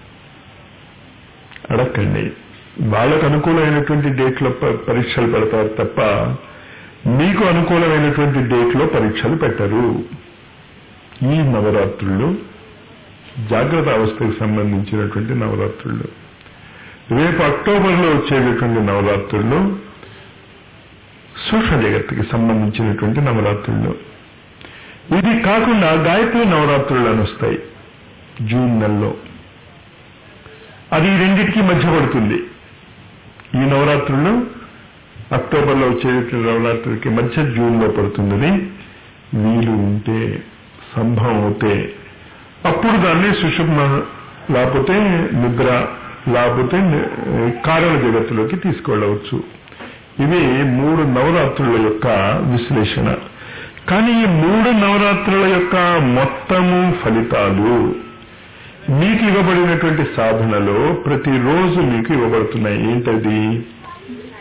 అడగండి వాళ్ళకు అనుకూలమైనటువంటి డేట్లో పరీక్షలు పెడతారు తప్ప మీకు అనుకూలమైనటువంటి డేట్లో పరీక్షలు పెట్టరు ఈ నవరాత్రులు జాగ్రత్త అవస్థకు సంబంధించినటువంటి నవరాత్రులు రేపు అక్టోబర్లో వచ్చేటటువంటి నవరాత్రులు సూక్ష్మ జగత్తుకి సంబంధించినటువంటి నవరాత్రులు ఇది కాకుండా గాయత్రి నవరాత్రులు అని వస్తాయి జూన్ నెలలో అది ఈ రెండింటికి మధ్య పడుతుంది ఈ నవరాత్రులు అక్టోబర్లో వచ్చేటటువంటి నవరాత్రులకి మధ్య జూన్లో పడుతుందని వీలు ఉంటే సంభవం అవుతే అప్పుడు దాన్ని సుషుప్న లేకపోతే నిద్ర లేకపోతే కారణ జగత్తులోకి తీసుకెళ్ళవచ్చు ఇవి మూడు నవరాత్రుల యొక్క విశ్లేషణ కానీ ఈ మూడు నవరాత్రుల యొక్క మొత్తము ఫలితాలు మీకు ఇవ్వబడినటువంటి సాధనలో ప్రతిరోజు మీకు ఇవ్వబడుతున్నాయి ఏంటది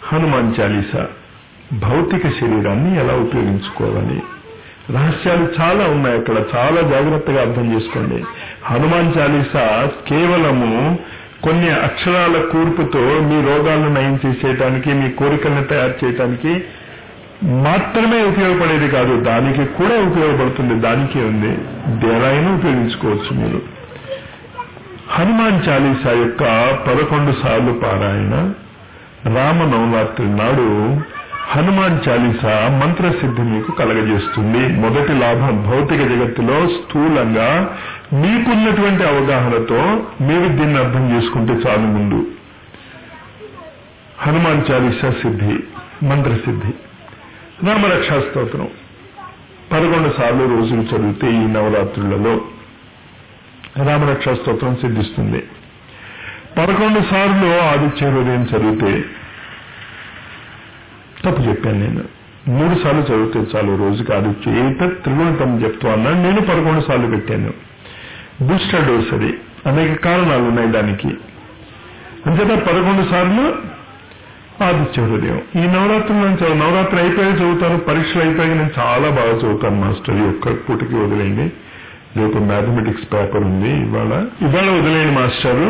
హనుమాన్ చాలీసా భౌతిక శరీరాన్ని ఎలా ఉపయోగించుకోవాలి రహస్యాలు చాలా ఉన్నాయి అక్కడ చాలా జాగ్రత్తగా అర్థం చేసుకోండి హనుమాన్ చాలీసా కేవలము కొన్ని అక్షరాల కూర్పుతో మీ రోగాలను నయం చేసేయటానికి మీ కోరికలను తయారు చేయటానికి మాత్రమే ఉపయోగపడేది కాదు దానికి కూడా ఉపయోగపడుతుంది దానికి ఉంది ఎలా అయినా ఉపయోగించుకోవచ్చు మీరు హనుమాన్ చాలీసా యొక్క పదకొండు సార్లు పారాయణ రామ నవరాత్రి నాడు హనుమాన్ చాలీసా మంత్రసిద్ధి మీకు కలగజేస్తుంది మొదటి లాభం భౌతిక జగత్తులో స్థూలంగా మీకున్నటువంటి అవగాహనతో మీరు దీన్ని అర్థం చేసుకుంటే చాలు ముందు హనుమాన్ చాలీసా సిద్ధి మంత్రసిద్ధి రామరక్షా స్తోత్రం పదకొండు సార్లు రోజులు చదివితే ఈ నవరాత్రులలో రామరక్షా స్తోత్రం సిద్ధిస్తుంది పదకొండు సార్లు ఆదిత్య హృదయం చదివితే తప్పు చెప్పాను నేను మూడు సార్లు చదివితే చాలు రోజుకి ఆదిత్య ఏతత్ త్రిగుణితం చెప్తూ అన్నాను నేను పదకొండు సార్లు పెట్టాను బూస్టర్ డోస్ అది అనేక కారణాలు ఉన్నాయి దానికి అంచేత పదకొండు సార్లు ఆదిత్య హృదయం ఈ నవరాత్రులు నేను చదువు నవరాత్రి అయిపోయి చదువుతాను పరీక్షలు అయిపోయాక నేను చాలా బాగా చదువుతాను మాస్టర్ ఈ ఒక్క పూటకి వదిలేయండి రేపు మ్యాథమెటిక్స్ పేపర్ ఉంది ఇవాళ ఇవాళ వదిలేయండి మాస్టారు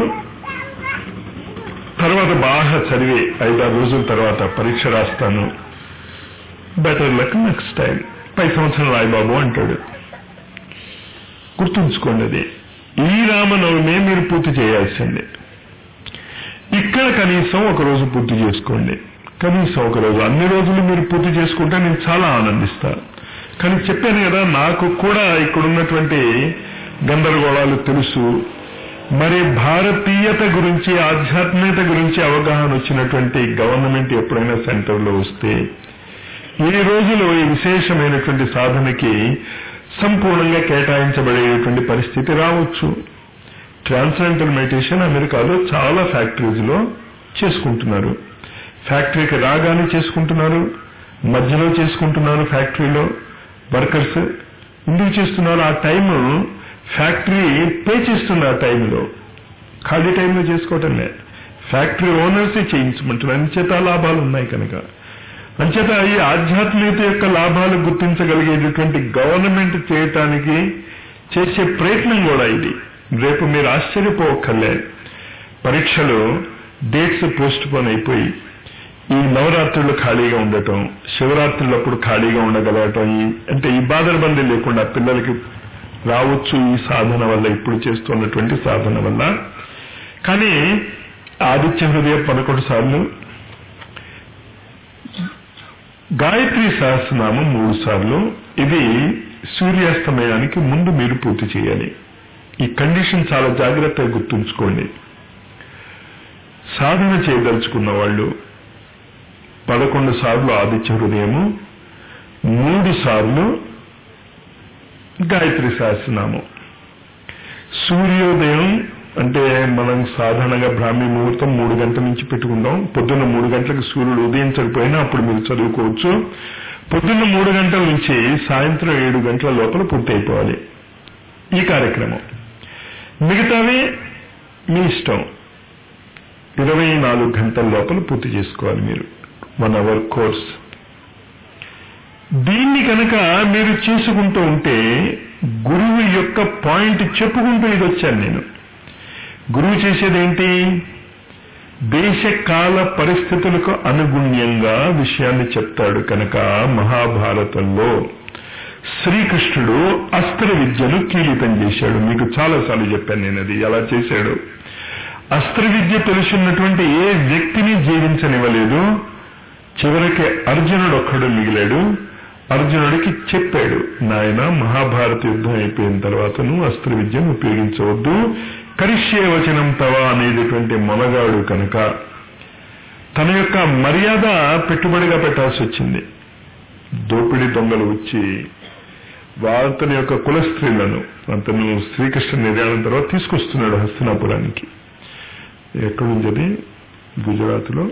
తర్వాత బాగా చదివి ఐదారు రోజుల తర్వాత పరీక్ష రాస్తాను బెటర్ లక్ నెక్స్ట్ టైం పై సంవత్సరం రాయి బాబు అంటాడు గుర్తుంచుకోండి అది ఈ రామనవమి మీరు పూర్తి చేయాల్సిందే ఇక్కడ కనీసం ఒక రోజు పూర్తి చేసుకోండి కనీసం ఒక రోజు అన్ని రోజులు మీరు పూర్తి చేసుకుంటే నేను చాలా ఆనందిస్తా కానీ చెప్పాను కదా నాకు కూడా ఇక్కడ ఉన్నటువంటి గందరగోళాలు తెలుసు మరి భారతీయత గురించి ఆధ్యాత్మికత గురించి అవగాహన వచ్చినటువంటి గవర్నమెంట్ ఎప్పుడైనా సెంటర్లో వస్తే ఈ రోజులో ఈ విశేషమైనటువంటి సాధనకి సంపూర్ణంగా కేటాయించబడేటువంటి పరిస్థితి రావచ్చు ట్రాన్స్జెండర్ మెడిటేషన్ అమెరికాలో చాలా ఫ్యాక్టరీస్ లో చేసుకుంటున్నారు ఫ్యాక్టరీకి రాగానే చేసుకుంటున్నారు మధ్యలో చేసుకుంటున్నారు ఫ్యాక్టరీలో వర్కర్స్ ఎందుకు చేస్తున్నారు ఆ టైం ఫ్యాక్టరీ పే చేస్తుంది ఆ టైంలో ఖాళీ టైంలో చేసుకోవటం లే ఫ్యాక్టరీ ఓనర్సే చేయించమంటున్నారు అంచేత లాభాలు ఉన్నాయి కనుక అంచేత ఈ ఆధ్యాత్మికత యొక్క లాభాలు గుర్తించగలిగేటటువంటి గవర్నమెంట్ చేయటానికి చేసే ప్రయత్నం కూడా ఇది రేపు మీరు ఆశ్చర్యపోవక్కర్లే పరీక్షలు డేట్స్ పోస్ట్ పోన్ అయిపోయి ఈ నవరాత్రులు ఖాళీగా ఉండటం శివరాత్రులప్పుడు ఖాళీగా ఉండగలగటం ఈ అంటే ఈ బాధల బంది లేకుండా పిల్లలకి రావచ్చు ఈ సాధన వల్ల ఇప్పుడు చేస్తున్నటువంటి సాధన వల్ల కానీ ఆదిత్య హృదయ పదకొండు సార్లు గాయత్రి సహస్రనామం మూడు సార్లు ఇది సూర్యాస్తమయానికి ముందు మీరు పూర్తి చేయాలి ఈ కండిషన్ చాలా జాగ్రత్తగా గుర్తుంచుకోండి సాధన చేయదలుచుకున్న వాళ్ళు పదకొండు సార్లు ఆదిత్య హృదయము మూడు సార్లు గాయత్రి సహస్రనామం సూర్యోదయం అంటే మనం సాధారణంగా బ్రాహ్మీ ముహూర్తం మూడు గంటల నుంచి పెట్టుకుందాం పొద్దున్న మూడు గంటలకు సూర్యుడు ఉదయించకపోయినా అప్పుడు మీరు చదువుకోవచ్చు పొద్దున్న మూడు గంటల నుంచి సాయంత్రం ఏడు గంటల లోపల పూర్తి అయిపోవాలి ఈ కార్యక్రమం మిగతావి మీ ఇష్టం ఇరవై నాలుగు గంటల లోపల పూర్తి చేసుకోవాలి మీరు వన్ అవర్ కోర్స్ దీన్ని కనుక మీరు చేసుకుంటూ ఉంటే గురువు యొక్క పాయింట్ చెప్పుకుంటూ ఇది వచ్చాను నేను గురువు చేసేదేంటి దేశ కాల పరిస్థితులకు అనుగుణ్యంగా విషయాన్ని చెప్తాడు కనుక మహాభారతంలో శ్రీకృష్ణుడు అస్త్ర విద్యను కీలితం చేశాడు మీకు చాలాసార్లు చెప్పాను నేను అది ఎలా చేశాడు అస్త్ర విద్య తెలుసున్నటువంటి ఏ వ్యక్తిని జీవించనివ్వలేదు చివరికి అర్జునుడు ఒక్కడు మిగిలాడు అర్జునుడికి చెప్పాడు నాయన మహాభారత యుద్ధం అయిపోయిన తర్వాత నువ్వు అస్త్ర విద్యను ఉపయోగించవద్దు కరిష్యే వచనం తవ అనేటటువంటి మొనగాడు కనుక తన యొక్క మర్యాద పెట్టుబడిగా పెట్టాల్సి వచ్చింది దోపిడి దొంగలు వచ్చి అతని యొక్క కుల స్త్రీలను అతను శ్రీకృష్ణ నిర్యాణం తర్వాత తీసుకొస్తున్నాడు హస్తినాపురానికి ఎక్కడుంది అది గుజరాత్లో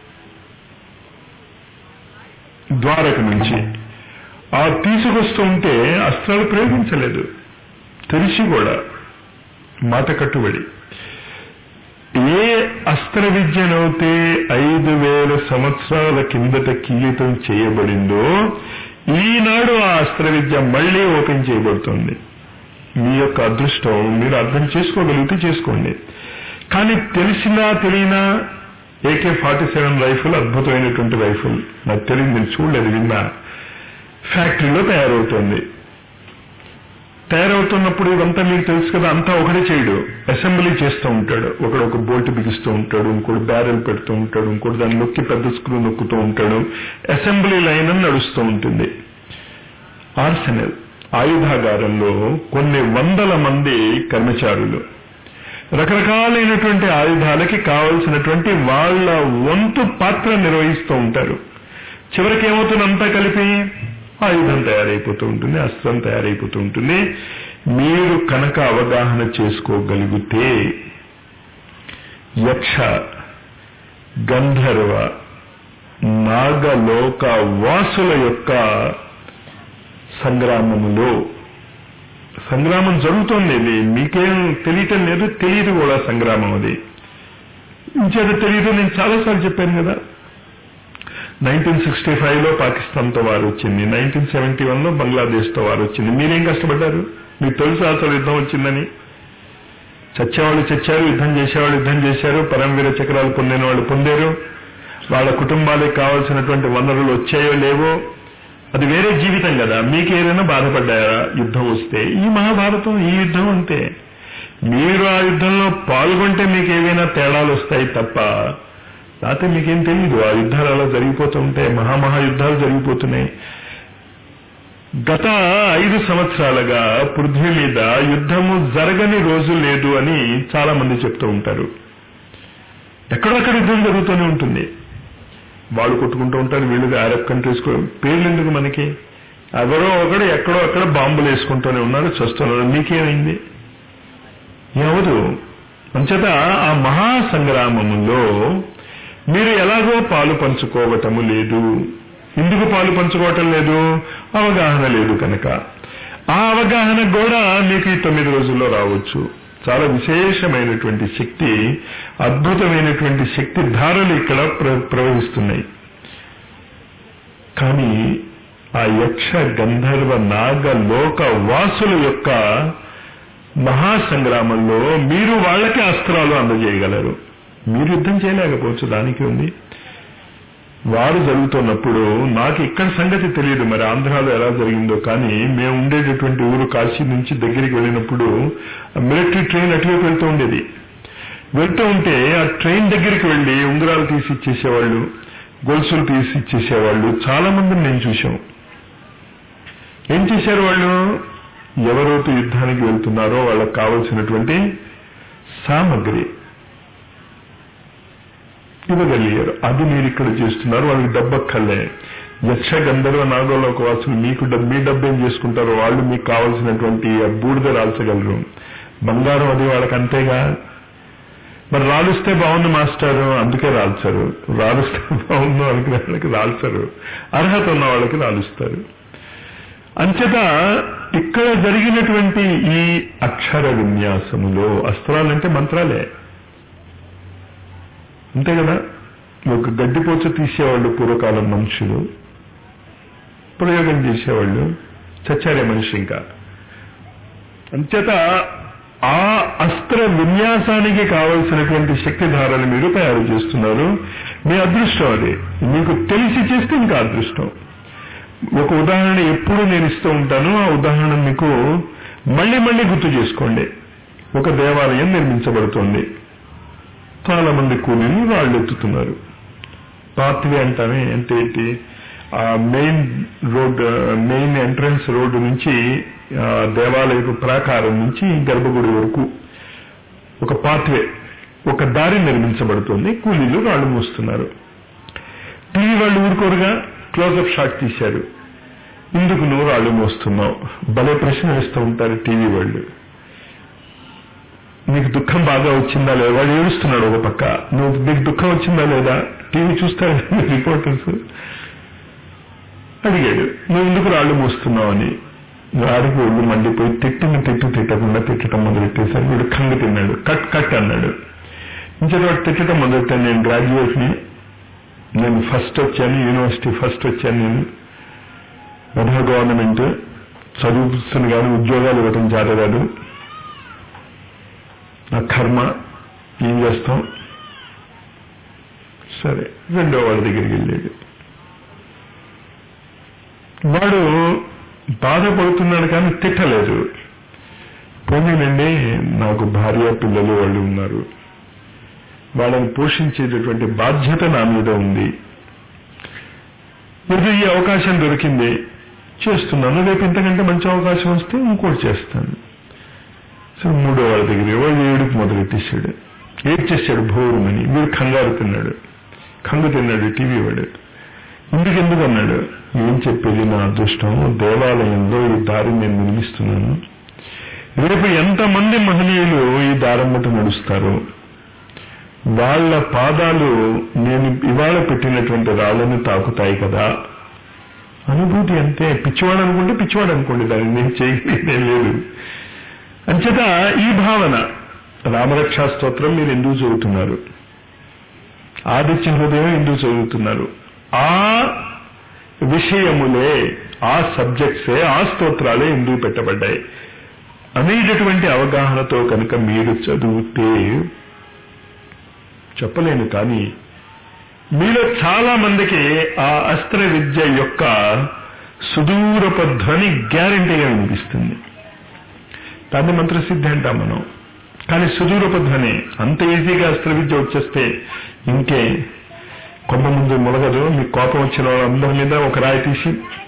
ద్వారక నుంచి ఆ తీసుకొస్తూ ఉంటే అస్త్రాలు ప్రయోగించలేదు తెలిసి కూడా మాట కట్టుబడి ఏ అస్త్ర విద్యనైతే ఐదు వేల సంవత్సరాల కిందట కిరీటం చేయబడిందో ఈనాడు ఆ అస్త్ర విద్య మళ్ళీ ఓపెన్ చేయబడుతుంది మీ యొక్క అదృష్టం మీరు అర్థం చేసుకోగలిగితే చేసుకోండి కానీ తెలిసినా తెలియనా ఏకే ఫార్టీ సెవెన్ రైఫిల్ అద్భుతమైనటువంటి రైఫిల్ నాకు తెలియదు నేను చూడలేదు విన్నా ఫ్యాక్టరీలో తయారవుతోంది తయారవుతున్నప్పుడు ఇదంతా మీకు తెలుసు కదా అంతా ఒకటే చేయడు అసెంబ్లీ చేస్తూ ఉంటాడు ఒకడు ఒక బోల్ట్ బిగిస్తూ ఉంటాడు ఇంకోటి బ్యారెల్ పెడుతూ ఉంటాడు ఇంకోటి దాన్ని నొక్కి పెద్ద స్క్రూ నొక్కుతూ ఉంటాడు అసెంబ్లీ లైన్ అని నడుస్తూ ఉంటుంది ఆర్సెనల్ ఆయుధాగారంలో కొన్ని వందల మంది కర్మచారులు రకరకాలైనటువంటి ఆయుధాలకి కావలసినటువంటి వాళ్ళ వంతు పాత్ర నిర్వహిస్తూ ఉంటారు చివరికి ఏమవుతుందంతా కలిపి ఆయుధం తయారైపోతూ ఉంటుంది అస్త్రం తయారైపోతూ ఉంటుంది మీరు కనుక అవగాహన చేసుకోగలిగితే యక్ష గంధర్వ నాగలోక వాసుల యొక్క సంగ్రామములో సంగ్రామం జరుగుతోంది ఇది మీకేం తెలియటం లేదు తెలియదు కూడా సంగ్రామం అది ఇంచేత తెలియదు నేను చాలాసార్లు చెప్పాను కదా నైన్టీన్ సిక్స్టీ ఫైవ్లో పాకిస్తాన్తో వారు వచ్చింది నైన్టీన్ సెవెంటీ వన్లో బంగ్లాదేశ్తో వారు వచ్చింది మీరేం కష్టపడ్డారు మీకు తెలుసు అసలు యుద్ధం వచ్చిందని చచ్చేవాళ్ళు చచ్చారు యుద్ధం చేసేవాళ్ళు యుద్ధం చేశారు పరమవీర చక్రాలు పొందిన వాళ్ళు పొందారు వాళ్ళ కుటుంబాలకు కావాల్సినటువంటి వనరులు వచ్చాయో లేవో అది వేరే జీవితం కదా మీకు ఏదైనా బాధపడ్డారా యుద్ధం వస్తే ఈ మహాభారతం ఈ యుద్ధం అంతే మీరు ఆ యుద్ధంలో పాల్గొంటే మీకు ఏవైనా తేడాలు వస్తాయి తప్ప లేకపోతే మీకేం తెలియదు ఆ యుద్ధాలు అలా జరిగిపోతూ ఉంటాయి మహామహా యుద్ధాలు జరిగిపోతున్నాయి గత ఐదు సంవత్సరాలుగా పృథ్వీ మీద యుద్ధము జరగని రోజు లేదు అని చాలా మంది చెప్తూ ఉంటారు ఎక్కడొక్కడ యుద్ధం జరుగుతూనే ఉంటుంది వాళ్ళు కొట్టుకుంటూ ఉంటారు వీళ్ళు అరబ్ కంట్రీస్ పేర్లు ఎందుకు మనకి ఎవరో ఒకడు ఎక్కడో అక్కడ బాంబులు వేసుకుంటూనే ఉన్నారు చూస్తున్నారు మీకేమైంది ఏమదు అంచేత ఆ మహా సంగ్రామములో మీరు ఎలాగో పాలు పంచుకోవటము లేదు ఎందుకు పాలు పంచుకోవటం లేదు అవగాహన లేదు కనుక ఆ అవగాహన కూడా మీకు ఈ తొమ్మిది రోజుల్లో రావచ్చు చాలా విశేషమైనటువంటి శక్తి అద్భుతమైనటువంటి శక్తి ధారలు ఇక్కడ ప్రవహిస్తున్నాయి కానీ ఆ యక్ష గంధర్వ నాగ లోక వాసుల యొక్క మహాసంగ్రామంలో మీరు వాళ్ళకి అస్త్రాలు అందజేయగలరు మీరు యుద్ధం చేయలేకపోవచ్చు దానికి ఉంది వారు జరుగుతున్నప్పుడు నాకు ఇక్కడ సంగతి తెలియదు మరి ఆంధ్రాలో ఎలా జరిగిందో కానీ మేము ఉండేటటువంటి ఊరు కాశీ నుంచి దగ్గరికి వెళ్ళినప్పుడు మిలిటరీ ట్రైన్ అటువైపు వెళ్తూ ఉండేది వెళ్తూ ఉంటే ఆ ట్రైన్ దగ్గరికి వెళ్ళి ఉంగరాలు తీసి ఇచ్చేసేవాళ్ళు గొలుసులు తీసి ఇచ్చేసేవాళ్ళు చాలా మందిని నేను చూశాం ఏం చేశారు వాళ్ళు ఎవరైతే యుద్ధానికి వెళ్తున్నారో వాళ్ళకి కావలసినటువంటి సామగ్రి ఇవ్వగలిగారు అది మీరు ఇక్కడ చేస్తున్నారు వాళ్ళకి డబ్బక్కర్లే యక్ష గంధర్వ నాగోలోక వాసులు మీకు డబ్బు మీ డబ్బు ఏం చేసుకుంటారో వాళ్ళు మీకు కావాల్సినటువంటి ఆ బూడిద రాల్చగలరు బంగారం అది వాళ్ళకి అంతేగా మరి రాలుస్తే బాగుంది మాస్టర్ అందుకే రాల్చారు రాలుస్తే బాగుంది అనుకునే వాళ్ళకి రాల్చరు అర్హత ఉన్న వాళ్ళకి రాలుస్తారు అంచేత ఇక్కడ జరిగినటువంటి ఈ అక్షర విన్యాసములో అస్త్రాలంటే మంత్రాలే అంతే కదా ఒక గడ్డిపోచ తీసేవాళ్ళు పూర్వకాలం మనుషులు ప్రయోగం చేసేవాళ్ళు చచ్చారే మనిషి ఇంకా అంచేత ఆ అస్త్ర విన్యాసానికి కావలసినటువంటి శక్తిధారలు మీరు తయారు చేస్తున్నారు మీ అదృష్టం అది మీకు తెలిసి చేస్తే ఇంకా అదృష్టం ఒక ఉదాహరణ ఎప్పుడు నేను ఇస్తూ ఉంటాను ఆ ఉదాహరణ మీకు మళ్ళీ మళ్ళీ గుర్తు చేసుకోండి ఒక దేవాలయం నిర్మించబడుతోంది చాలా మంది కూలీలు రాళ్ళు ఎత్తుతున్నారు పాత్వే అంటామే అంటే ఏంటి ఆ main road main entrance road నుంచి దేవాలయపు ప్రాకారం నుంచి గర్భగుడి వరకు ఒక పాత్వే ఒక దారి నిర్మించబడుతుంది కూలీలు రాళ్ళు మోస్తున్నారు టీవీ వాళ్ళు ఊరుకోరుగా క్లోజప్ షాట్ తీశారు ఇందుకు నువ్వు రాళ్ళు మోస్తున్నావు భలే ప్రశ్న వేస్తూ ఉంటారు టీవీ వాళ్ళు నీకు దుఃఖం బాగా వచ్చిందా లేదా వాడు ఏడుస్తున్నాడు ఒక పక్క నువ్వు నీకు దుఃఖం వచ్చిందా లేదా టీవీ చూస్తారు రిపోర్టర్స్ అడిగాడు నువ్వు ఎందుకు రాళ్ళు మోస్తున్నావు అని వాడికి ఒళ్ళు మండిపోయి తిట్టిన తిట్టు తిట్టకుండా తిట్టడం మొదలెట్టేసరికి వీడు కంగు తిన్నాడు కట్ కట్ అన్నాడు ఇంచేత వాడు తిట్టడం మొదలెట్టాను నేను గ్రాడ్యుయేట్ని నేను ఫస్ట్ వచ్చాను యూనివర్సిటీ ఫస్ట్ వచ్చాను నేను మెధా గవర్నమెంట్ చదువుతున్న కానీ ఉద్యోగాలు ఇవ్వటం చేతగాదు నా కర్మ ఏం చేస్తాం సరే రెండో వాడి దగ్గరికి వెళ్ళాడు వాడు బాధపడుతున్నాడు కానీ తిట్టలేదు పోనీనండి నాకు భార్య పిల్లలు వాళ్ళు ఉన్నారు వాళ్ళని పోషించేటటువంటి బాధ్యత నా మీద ఉంది ఇది ఈ అవకాశం దొరికింది చేస్తున్నాను రేపు ఇంతకంటే మంచి అవకాశం వస్తే ఇంకోటి చేస్తాను సో మూడో వాళ్ళ దగ్గర వాడు ఏడుపు మొదలెట్టేశాడు ఏడ్చేశాడు భోరుమని వీడు కంగారు తిన్నాడు కంగు తిన్నాడు టీవీ వాడు ఇందుకు ఎందుకు అన్నాడు ఏం చెప్పేది నా అదృష్టం దేవాలయంలో ఈ దారి నేను నిర్మిస్తున్నాను రేపు ఎంతమంది మహనీయులు ఈ దారమ్మట నడుస్తారు వాళ్ళ పాదాలు నేను ఇవాళ పెట్టినటువంటి రాళ్ళని తాకుతాయి కదా అనుభూతి అంతే పిచ్చివాడు అనుకుంటే పిచ్చివాడు అనుకోండి దాన్ని నేను చేయగలిగే లేదు అంచేత ఈ భావన రామరక్షా స్తోత్రం మీరు ఎందుకు చదువుతున్నారు ఆదిత్య హృదయం ఎందుకు చదువుతున్నారు ఆ విషయములే ఆ సబ్జెక్ట్సే ఆ స్తోత్రాలే ఎందుకు పెట్టబడ్డాయి అనేటటువంటి అవగాహనతో కనుక మీరు చదివితే చెప్పలేను కానీ మీలో చాలా మందికి ఆ అస్త్ర విద్య యొక్క సుదూరపు ధ్వని గ్యారంటీగా వినిపిస్తుంది దాన్ని మంత్రసిద్ధి అంటాం మనం కానీ సుదూరపు ధ్వని అంత ఈజీగా అస్త్ర విద్య వచ్చేస్తే ఇంకే కొంత ముందు మొలగదు మీకు కోపం వచ్చిన వాళ్ళందరి మీద ఒక రాయి తీసి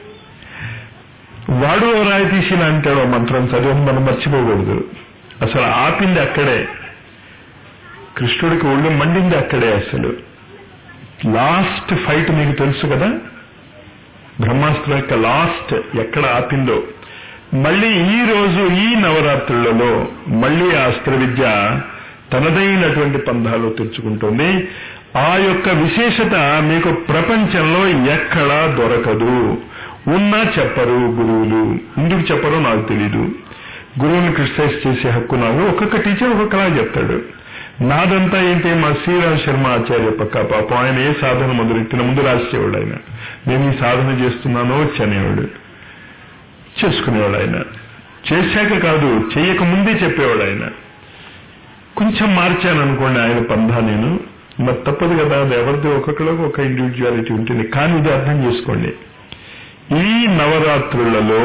వాడు ఓ రాయి తీసిన అంటాడు ఓ మంత్రం చదివి మనం మర్చిపోకూడదు అసలు ఆపింది అక్కడే కృష్ణుడికి ఒళ్ళు మండింది అక్కడే అసలు లాస్ట్ ఫైట్ మీకు తెలుసు కదా బ్రహ్మాస్త్రం యొక్క లాస్ట్ ఎక్కడ ఆపిందో మళ్ళీ ఈ రోజు ఈ నవరాత్రులలో మళ్ళీ ఆ అస్త్ర విద్య తనదైనటువంటి పంధాలు తెచ్చుకుంటుంది ఆ యొక్క విశేషత మీకు ప్రపంచంలో ఎక్కడా దొరకదు ఉన్నా చెప్పరు గురువులు ఎందుకు చెప్పరో నాకు తెలీదు గురువుని క్రిటిసైజ్ చేసే హక్కు నాకు ఒక్కొక్క టీచర్ ఒక్కొక్కలా చెప్తాడు నాదంతా ఏంటి మా శ్రీరామ్ శర్మ ఆచార్య పక్క పాపం ఆయన ఏ సాధన మొదలెట్టిన ముందు రాసేవాడు ఆయన నేను ఈ సాధన చేస్తున్నానో వచ్చనేవాడు చేసుకునేవాడు ఆయన చేశాక కాదు చేయక ముందే చెప్పేవాడు ఆయన కొంచెం మార్చాను అనుకోండి ఆయన పంధా నేను మరి తప్పదు కదా అది ఎవరిది ఒక్కొక్కరికి ఒక ఇండివిజువాలిటీ ఉంటుంది కానీ ఇది అర్థం చేసుకోండి ఈ నవరాత్రులలో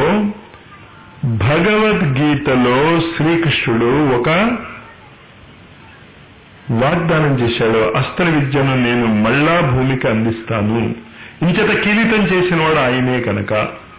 భగవద్గీతలో శ్రీకృష్ణుడు ఒక వాగ్దానం చేశాడు అస్త్ర విద్యను నేను మళ్ళా భూమికి అందిస్తాను ఇంచేత కిరీటం చేసిన వాడు ఆయనే కనుక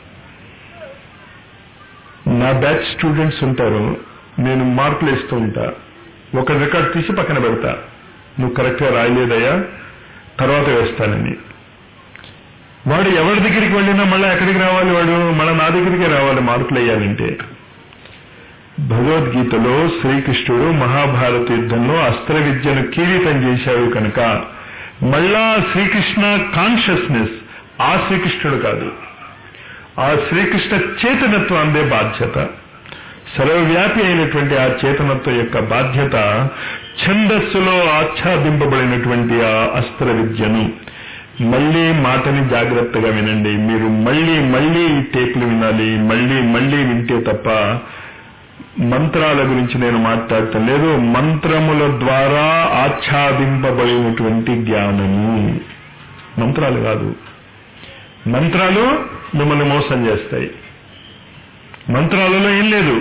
నా బ్యాచ్ స్టూడెంట్స్ ఉంటారు నేను మార్కులు వేస్తూ ఉంటా ఒక రికార్డ్ తీసి పక్కన పెడతా నువ్వు కరెక్ట్గా రాయలేదయ్యా తర్వాత వేస్తానని వాడు ఎవరి దగ్గరికి వెళ్ళినా మళ్ళీ ఎక్కడికి రావాలి వాడు మళ్ళీ నా దగ్గరికే రావాలి మార్కులు వేయాలంటే భగవద్గీతలో శ్రీకృష్ణుడు మహాభారత యుద్ధంలో అస్త్ర విద్యను కిరీటం చేశాడు కనుక మళ్ళా శ్రీకృష్ణ కాన్షియస్నెస్ ఆ శ్రీకృష్ణుడు కాదు ఆ శ్రీకృష్ణ చేతనత్వం అందే బాధ్యత సర్వవ్యాపి అయినటువంటి ఆ చేతనత్వం యొక్క బాధ్యత ఛందస్సులో ఆచ్ఛాదింపబడినటువంటి ఆ అస్త్ర విద్యను మళ్ళీ మాటని జాగ్రత్తగా వినండి మీరు మళ్ళీ మళ్ళీ ఈ టేపులు వినాలి మళ్ళీ మళ్ళీ వింటే తప్ప మంత్రాల గురించి నేను మాట్లాడటం లేదు మంత్రముల ద్వారా ఆచ్ఛాదింపబడినటువంటి జ్ఞానము మంత్రాలు కాదు మంత్రాలు మిమ్మల్ని మోసం చేస్తాయి మంత్రాలలో ఏం లేదు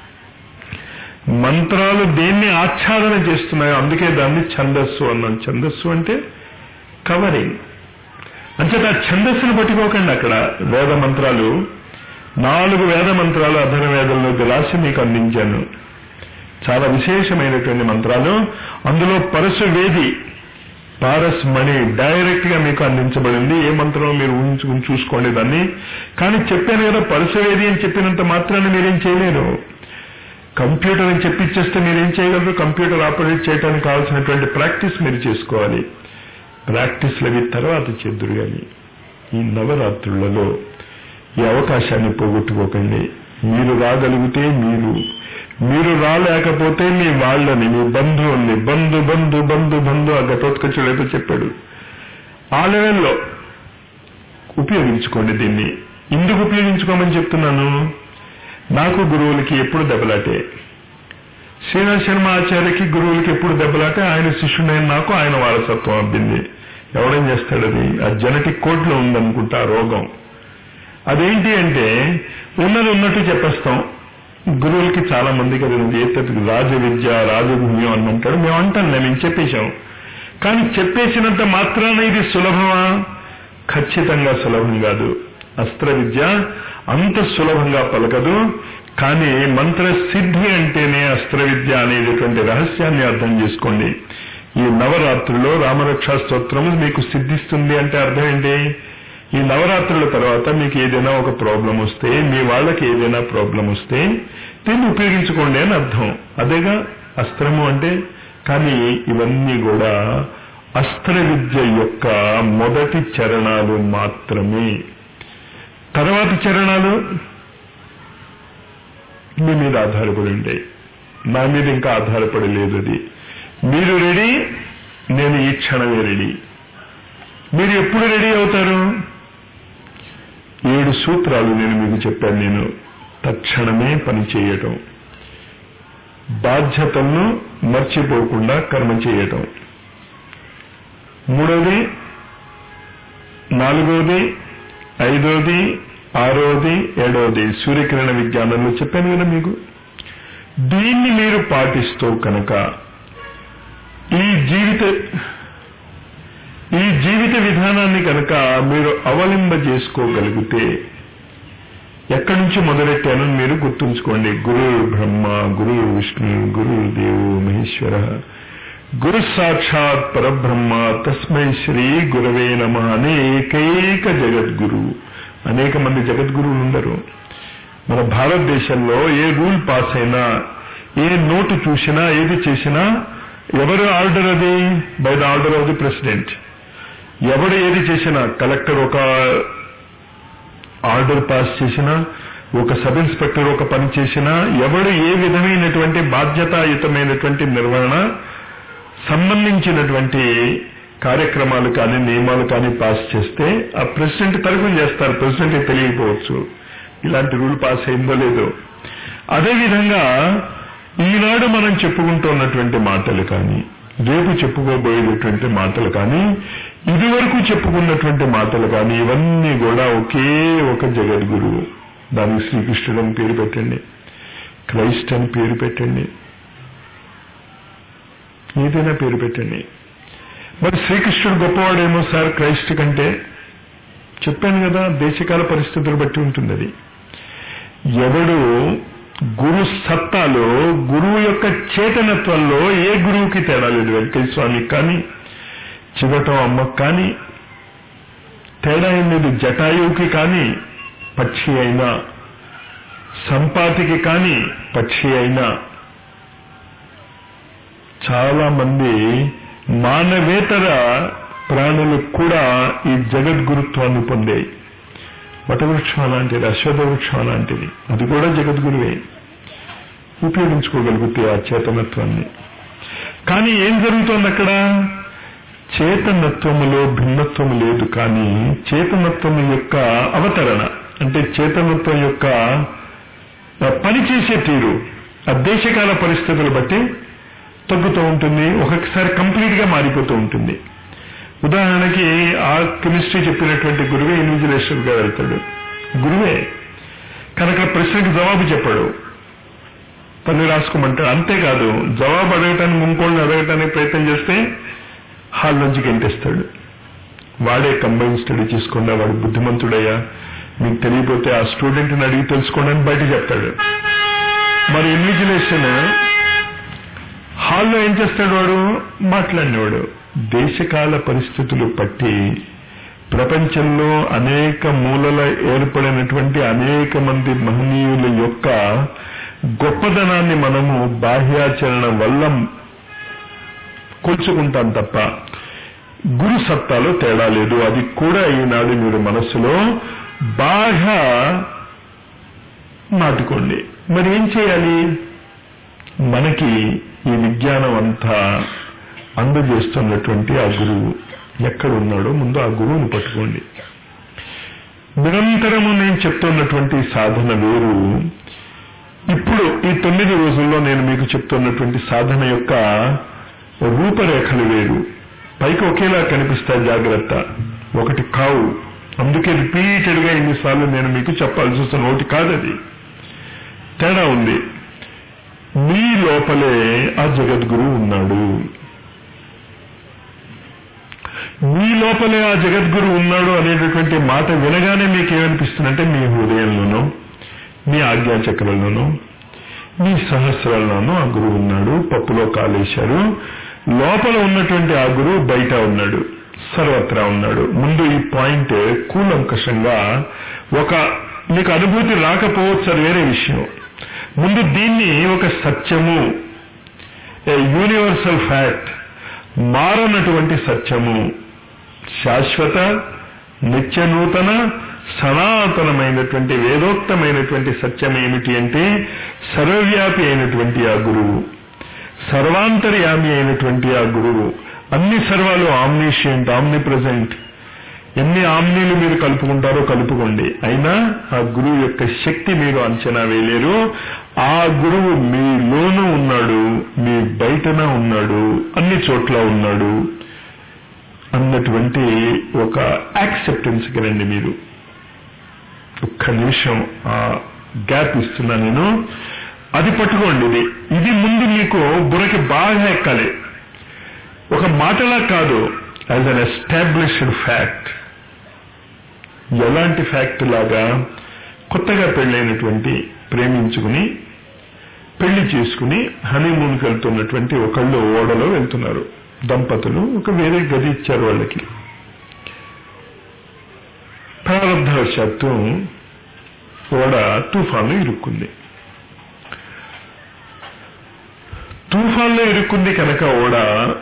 మంత్రాలు దేన్ని ఆచ్ఛాదన చేస్తున్నాయో అందుకే దాన్ని ఛందస్సు అన్నాం ఛందస్సు అంటే కవరింగ్ అంచేత ఆ ఛందస్సును పట్టుకోకండి అక్కడ వేద మంత్రాలు నాలుగు వేద మంత్రాలు అధర వేదంలోకి రాసి మీకు అందించాను చాలా విశేషమైనటువంటి మంత్రాలు అందులో పరశు వేది పారస్ మణి డైరెక్ట్ గా మీకు అందించబడింది ఏ మంత్రం మీరు ఊహించుకుని చూసుకోండి దాన్ని కానీ చెప్పాను కదా పరశువేది అని చెప్పినంత మాత్రాన్ని మీరేం చేయలేరు కంప్యూటర్ అని చెప్పిచ్చేస్తే మీరేం చేయగలరు కంప్యూటర్ ఆపరేట్ చేయడానికి కావాల్సినటువంటి ప్రాక్టీస్ మీరు చేసుకోవాలి ప్రాక్టీస్లు అవి తర్వాత చేద్దురు కానీ ఈ నవరాత్రులలో ఈ అవకాశాన్ని పోగొట్టుకోకండి మీరు రాగలిగితే మీరు మీరు రాలేకపోతే మీ వాళ్ళని మీ బంధువుల్ని బంధు బంధు బంధు బంధు ఆ ఘటోత్కచుడు ఏదో చెప్పాడు ఆ లెవెల్లో ఉపయోగించుకోండి దీన్ని ఎందుకు ఉపయోగించుకోమని చెప్తున్నాను నాకు గురువులకి ఎప్పుడు దెబ్బలాటే శ్రీనాథ్ శర్మ ఆచార్యకి గురువులకి ఎప్పుడు దెబ్బలాటే ఆయన శిష్యుడైన నాకు ఆయన వారసత్వం అబ్బింది ఎవడేం చేస్తాడు అది ఆ జెనటిక్ కోడ్లో ఉందనుకుంటా ఆ రోగం అదేంటి అంటే ఉన్నది ఉన్నట్టు చెప్పేస్తాం గురువులకి చాలా మందికి అది ఉంది ఏతత్ రాజ విద్య రాజగుహ్యం అని అంటాడు మేము అంటాం మేము చెప్పేశాం కానీ చెప్పేసినంత మాత్రాన ఇది సులభమా ఖచ్చితంగా సులభం కాదు అస్త్ర విద్య అంత సులభంగా పలకదు కానీ మంత్ర సిద్ధి అంటేనే అస్త్ర విద్య అనేటటువంటి రహస్యాన్ని అర్థం చేసుకోండి ఈ నవరాత్రుల్లో రామరక్షా స్తోత్రము మీకు సిద్ధిస్తుంది అంటే అర్థం ఏంటి ఈ నవరాత్రుల తర్వాత మీకు ఏదైనా ఒక ప్రాబ్లం వస్తే మీ వాళ్ళకి ఏదైనా ప్రాబ్లం వస్తే దీన్ని ఉపయోగించుకోండి అని అర్థం అదేగా అస్త్రము అంటే కానీ ఇవన్నీ కూడా అస్త్ర విద్య యొక్క మొదటి చరణాలు మాత్రమే తర్వాత చరణాలు మీ మీద ఆధారపడి ఉంటాయి నా మీద ఇంకా ఆధారపడి లేదు అది మీరు రెడీ నేను ఈ క్షణమే రెడీ మీరు ఎప్పుడు రెడీ అవుతారు ఏడు సూత్రాలు నేను మీకు చెప్పాను నేను తక్షణమే పని చేయటం బాధ్యతలను మర్చిపోకుండా కర్మ చేయటం మూడవది నాలుగవది ఐదవది ఆరోది ఏడవది సూర్యకిరణ విజ్ఞానంలో చెప్పాను కదా మీకు దీన్ని మీరు పాటిస్తూ కనుక ఈ జీవిత ఈ జీవిత విధానాన్ని కనుక మీరు అవలింబ చేసుకోగలిగితే ఎక్కడి నుంచి మొదలెట్టానో మీరు గుర్తుంచుకోండి గురు బ్రహ్మ గురు విష్ణు గురు దేవు మహేశ్వర గురు సాక్షాత్ పరబ్రహ్మ తస్మై శ్రీ గురవే నమ అనే ఏకైక జగద్గురు అనేక మంది జగద్గురువులు ఉండరు మన భారతదేశంలో ఏ రూల్ పాస్ అయినా ఏ నోటు చూసినా ఏది చేసినా ఎవరు ఆర్డర్ అది by the order of the president ఎవడు ఏది చేసినా కలెక్టర్ ఒక ఆర్డర్ పాస్ చేసినా ఒక సబ్ ఇన్స్పెక్టర్ ఒక పని చేసినా ఎవడు ఏ విధమైనటువంటి బాధ్యతాయుతమైనటువంటి నిర్వహణ సంబంధించినటువంటి కార్యక్రమాలు కానీ నియమాలు కానీ పాస్ చేస్తే ఆ ప్రెసిడెంట్ తరఫున చేస్తారు ప్రెసిడెంట్కి తెలియకపోవచ్చు ఇలాంటి రూల్ పాస్ అయిందో లేదో అదేవిధంగా ఈనాడు మనం చెప్పుకుంటున్నటువంటి మాటలు కానీ రేపు చెప్పుకోబోయేటటువంటి మాటలు కానీ ఇదివరకు చెప్పుకున్నటువంటి మాటలు కానీ ఇవన్నీ కూడా ఒకే ఒక జగద్గురువు దానికి శ్రీకృష్ణుడు అని పేరు పెట్టండి క్రైస్ట్ అని పేరు పెట్టండి ఏదైనా పేరు పెట్టండి మరి శ్రీకృష్ణుడు గొప్పవాడేమో సార్ క్రైస్ట్ కంటే చెప్పాను కదా దేశకాల పరిస్థితులు బట్టి ఉంటుంది అది ఎవడు గురు సత్తాలో గురువు యొక్క చేతనత్వంలో ఏ గురువుకి తేడా లేదు వెంకయ్య స్వామికి కానీ చివటం అమ్మకు కానీ తేడా ఏం లేదు జటాయువుకి కానీ పక్షి అయినా సంపాతికి కానీ పక్షి అయినా చాలా మంది మానవేతర ప్రాణులు కూడా ఈ జగద్గురుత్వాన్ని పొందాయి వటవృక్షం అలాంటిది అశ్వథ వృక్షం అలాంటిది అది కూడా జగద్గురువే ఉపయోగించుకోగలిగితే ఆ చేతనత్వాన్ని కానీ ఏం జరుగుతోంది అక్కడ చేతనత్వములో భిన్నత్వము లేదు కానీ చేతనత్వము యొక్క అవతరణ అంటే చేతనత్వం యొక్క పనిచేసే తీరు ఆ దేశకాల పరిస్థితులు బట్టి తగ్గుతూ ఉంటుంది ఒక్కొక్కసారి కంప్లీట్ గా మారిపోతూ ఉంటుంది ఉదాహరణకి ఆ కెమిస్ట్రీ చెప్పినటువంటి గురువే ఇన్విజిలేషన్ గా వెళ్తాడు గురువే కనుక ప్రశ్నకి జవాబు చెప్పాడు పని రాసుకోమంటాడు అంతేకాదు జవాబు అడగటానికి ఇంకోళ్ళని అడగటానికి ప్రయత్నం చేస్తే హాల్ నుంచి గెంటేస్తాడు వాడే కంబైన్ స్టడీ చేసుకుండా వాడు బుద్ధిమంతుడయ్యా మీకు తెలియపోతే ఆ స్టూడెంట్ని అడిగి తెలుసుకోండి అని బయట చెప్తాడు మరి ఇన్విజిలేషన్ హాల్లో ఏం చేస్తాడు వాడు మాట్లాడినవాడు దేశకాల పరిస్థితులు పట్టి ప్రపంచంలో అనేక మూలల ఏర్పడినటువంటి అనేక మంది మహనీయుల యొక్క గొప్పదనాన్ని మనము బాహ్యాచరణ వల్ల కొలుచుకుంటాం తప్ప గురు సత్తాలో తేడా లేదు అది కూడా ఈనాడు మీరు మనసులో బాగా నాటుకోండి మరి ఏం చేయాలి మనకి ఈ విజ్ఞానం అంతా అందజేస్తున్నటువంటి ఆ గురువు ఎక్కడ ఉన్నాడో ముందు ఆ గురువుని పట్టుకోండి నిరంతరము నేను చెప్తున్నటువంటి సాధన వేరు ఇప్పుడు ఈ తొమ్మిది రోజుల్లో నేను మీకు చెప్తున్నటువంటి సాధన యొక్క రూపరేఖలు వేరు పైకి ఒకేలా కనిపిస్తాయి జాగ్రత్త ఒకటి కావు అందుకే రిపీటెడ్ గా ఎన్నిసార్లు నేను మీకు చెప్పాల్సి వస్తున్న ఒకటి కాదది తేడా ఉంది మీ లోపలే ఆ జగద్గురు ఉన్నాడు మీ లోపలే ఆ జగద్గురు ఉన్నాడు అనేటటువంటి మాట వినగానే మీకు ఏమనిపిస్తుందంటే మీ హృదయంలోనూ మీ ఆజ్ఞాచక్రంలోనూ మీ సహస్రాల్లోనూ ఆ గురువు ఉన్నాడు పప్పులో కాలేశారు లోపల ఉన్నటువంటి ఆ గురువు బయట ఉన్నాడు సర్వత్రా ఉన్నాడు ముందు ఈ పాయింట్ కూలంకషంగా ఒక మీకు అనుభూతి రాకపోవచ్చు అది వేరే విషయం ముందు దీన్ని ఒక సత్యము యూనివర్సల్ ఫ్యాక్ట్ మారనటువంటి సత్యము శాశ్వత నిత్య నూతన సనాతనమైనటువంటి వేదోక్తమైనటువంటి సత్యం ఏమిటి అంటే సర్వవ్యాపి అయినటువంటి ఆ గురువు సర్వాంతర్యామి అయినటువంటి ఆ గురువు అన్ని సర్వాలు ఆమ్నిషియంట్ ఆమ్ని ప్రజెంట్ ఎన్ని ఆమ్నీలు మీరు కలుపుకుంటారో కలుపుకోండి అయినా ఆ గురువు యొక్క శక్తి మీరు అంచనా వేయలేరు ఆ గురువు మీలోనూ ఉన్నాడు మీ బయటన ఉన్నాడు అన్ని చోట్ల ఉన్నాడు అన్నటువంటి ఒక యాక్సెప్టెన్స్కి రండి మీరు ఒక్క నిమిషం ఆ గ్యాప్ ఇస్తున్నా నేను అది పట్టుకోండి ఇది ఇది ముందు మీకు బుర్రకి బాగా ఎక్కాలి ఒక మాటలా కాదు యాజ్ అన్ ఎస్టాబ్లిష్డ్ ఫ్యాక్ట్ ఎలాంటి ఫ్యాక్ట్ లాగా కొత్తగా పెళ్ళైనటువంటి ప్రేమించుకుని పెళ్లి చేసుకుని హనీమూన్కి వెళ్తున్నటువంటి ఒకళ్ళు ఓడలో వెళ్తున్నారు దంపతులు ఒక వేరే గది ఇచ్చారు వాళ్ళకి ప్రారంభవశాత్తు ఓడ తుఫాన్లో ఇరుక్కుంది తుఫాన్లో ఇరుక్కుంది కనుక ఓడ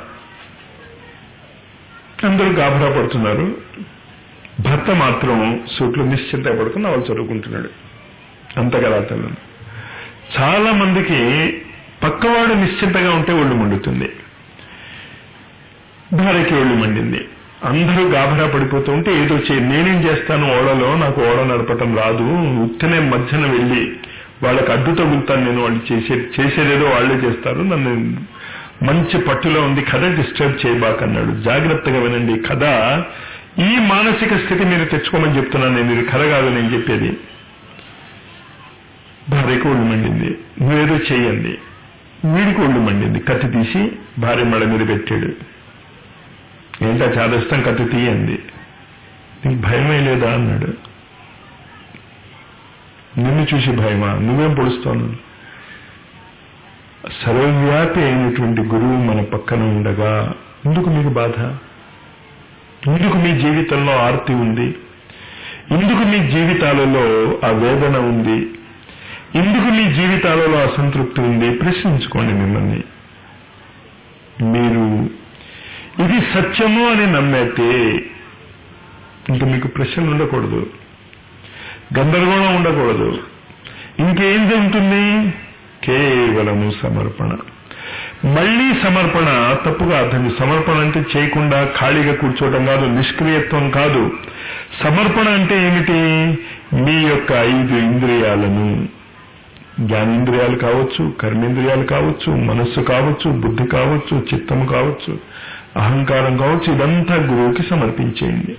అందరూ గాభరా పడుతున్నారు భర్త మాత్రం సూట్లో నిశ్చింత పడుకుని వాళ్ళు చదువుకుంటున్నాడు అంతగలాతలు చాలా మందికి పక్కవాడు నిశ్చింతగా ఉంటే ఒళ్ళు మండుతుంది భార్యకి ఒళ్ళు మండింది అందరూ గాభరా పడిపోతూ ఉంటే ఏదో చే నేనేం చేస్తాను ఓడలో నాకు ఓడ నడపటం రాదు ఉత్తనే మధ్యన వెళ్ళి వాళ్ళకి అడ్డు తగులుతాను నేను వాళ్ళు చేసే చేసేదేదో వాళ్ళే చేస్తారు నన్ను మంచి పట్టులో ఉంది కథ డిస్టర్బ్ చేయబాకన్నాడు జాగ్రత్తగా వినండి కథ ఈ మానసిక స్థితి మీరు తెచ్చుకోమని చెప్తున్నాను నేను ఇది కథ కాదు నేను చెప్పేది భార్యకు ఒళ్ళు మండింది నువ్వేదో చెయ్యండి వీడికి ఒళ్ళు మండింది కత్తి తీసి భార్య మెడ మీద పెట్టాడు ఏంటా చాదస్తం కత్తి తీయండి నీకు భయమే లేదా అన్నాడు నిన్ను చూసి భయమా నువ్వేం పొడుస్తాను సర్వవ్యాపి అయినటువంటి గురువు మన పక్కన ఉండగా ఎందుకు మీకు బాధ ఎందుకు మీ జీవితంలో ఆర్తి ఉంది ఎందుకు మీ జీవితాలలో ఆ వేదన ఉంది ఎందుకు మీ జీవితాలలో అసంతృప్తి ఉంది ప్రశ్నించుకోండి మిమ్మల్ని మీరు ఇది సత్యము అని నమ్మైతే ఇంక మీకు ప్రశ్నలు ఉండకూడదు గందరగోళం ఉండకూడదు ఇంకేం ఉంటుంది కేవలము సమర్పణ మళ్ళీ సమర్పణ తప్పుగా అర్థం సమర్పణ అంటే చేయకుండా ఖాళీగా కూర్చోవడం కాదు నిష్క్రియత్వం కాదు సమర్పణ అంటే ఏమిటి మీ యొక్క ఐదు ఇంద్రియాలను జ్ఞానేంద్రియాలు కావచ్చు కర్మేంద్రియాలు కావచ్చు మనస్సు కావచ్చు బుద్ధి కావచ్చు చిత్తము కావచ్చు అహంకారం కావచ్చు ఇదంతా గురువుకి సమర్పించేయండి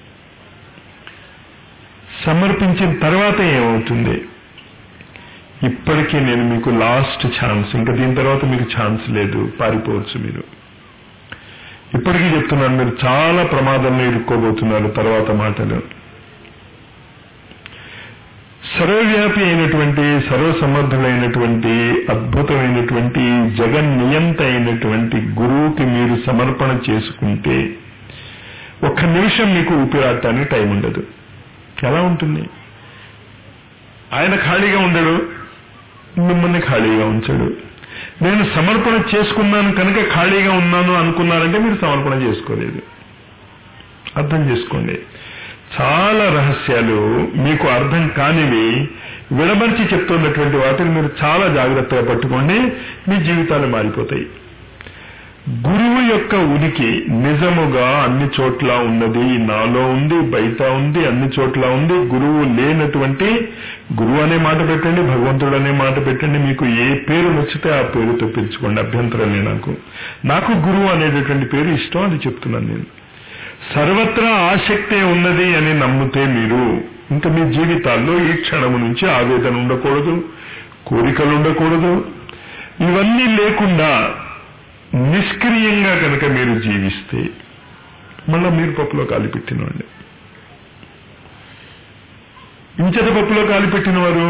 సమర్పించిన తర్వాత ఏమవుతుంది ఇప్పటికీ నేను మీకు లాస్ట్ ఛాన్స్ ఇంకా దీని తర్వాత మీకు ఛాన్స్ లేదు పారిపోవచ్చు మీరు ఇప్పటికీ చెప్తున్నాను మీరు చాలా ప్రమాదంలో ఇరుక్కోబోతున్నారు తర్వాత మాటలు సర్వవ్యాపి అయినటువంటి సర్వసమర్థుడైనటువంటి అద్భుతమైనటువంటి జగన్నియంత అయినటువంటి గురువుకి మీరు సమర్పణ చేసుకుంటే ఒక్క నిమిషం మీకు ఊపిరాటానికి టైం ఉండదు ఎలా ఉంటుంది ఆయన ఖాళీగా ఉండడు మిమ్మల్ని ఖాళీగా ఉంచడు నేను సమర్పణ చేసుకున్నాను కనుక ఖాళీగా ఉన్నాను అనుకున్నారంటే మీరు సమర్పణ చేసుకోలేదు అర్థం చేసుకోండి చాలా రహస్యాలు మీకు అర్థం కానివి విడమర్చి చెప్తున్నటువంటి వాటిని మీరు చాలా జాగ్రత్తగా పట్టుకోండి మీ జీవితాలు మారిపోతాయి గురువు యొక్క ఉనికి నిజముగా అన్ని చోట్ల ఉన్నది నాలో ఉంది బయట ఉంది అన్ని చోట్ల ఉంది గురువు లేనటువంటి గురువు అనే మాట పెట్టండి భగవంతుడు అనే మాట పెట్టండి మీకు ఏ పేరు నచ్చితే ఆ పేరు తెప్పించుకోండి అభ్యంతరం లేదు నాకు నాకు గురువు అనేటటువంటి పేరు ఇష్టం అది చెప్తున్నాను నేను సర్వత్రా ఆసక్తే ఉన్నది అని నమ్మితే మీరు ఇంకా మీ జీవితాల్లో ఈ క్షణము నుంచి ఆవేదన ఉండకూడదు కోరికలు ఉండకూడదు ఇవన్నీ లేకుండా నిష్క్రియంగా కనుక మీరు జీవిస్తే మళ్ళా మీరు పప్పులో కాలి పెట్టినవాళ్ళు ఇంచట పప్పులో కాలి పెట్టినవారు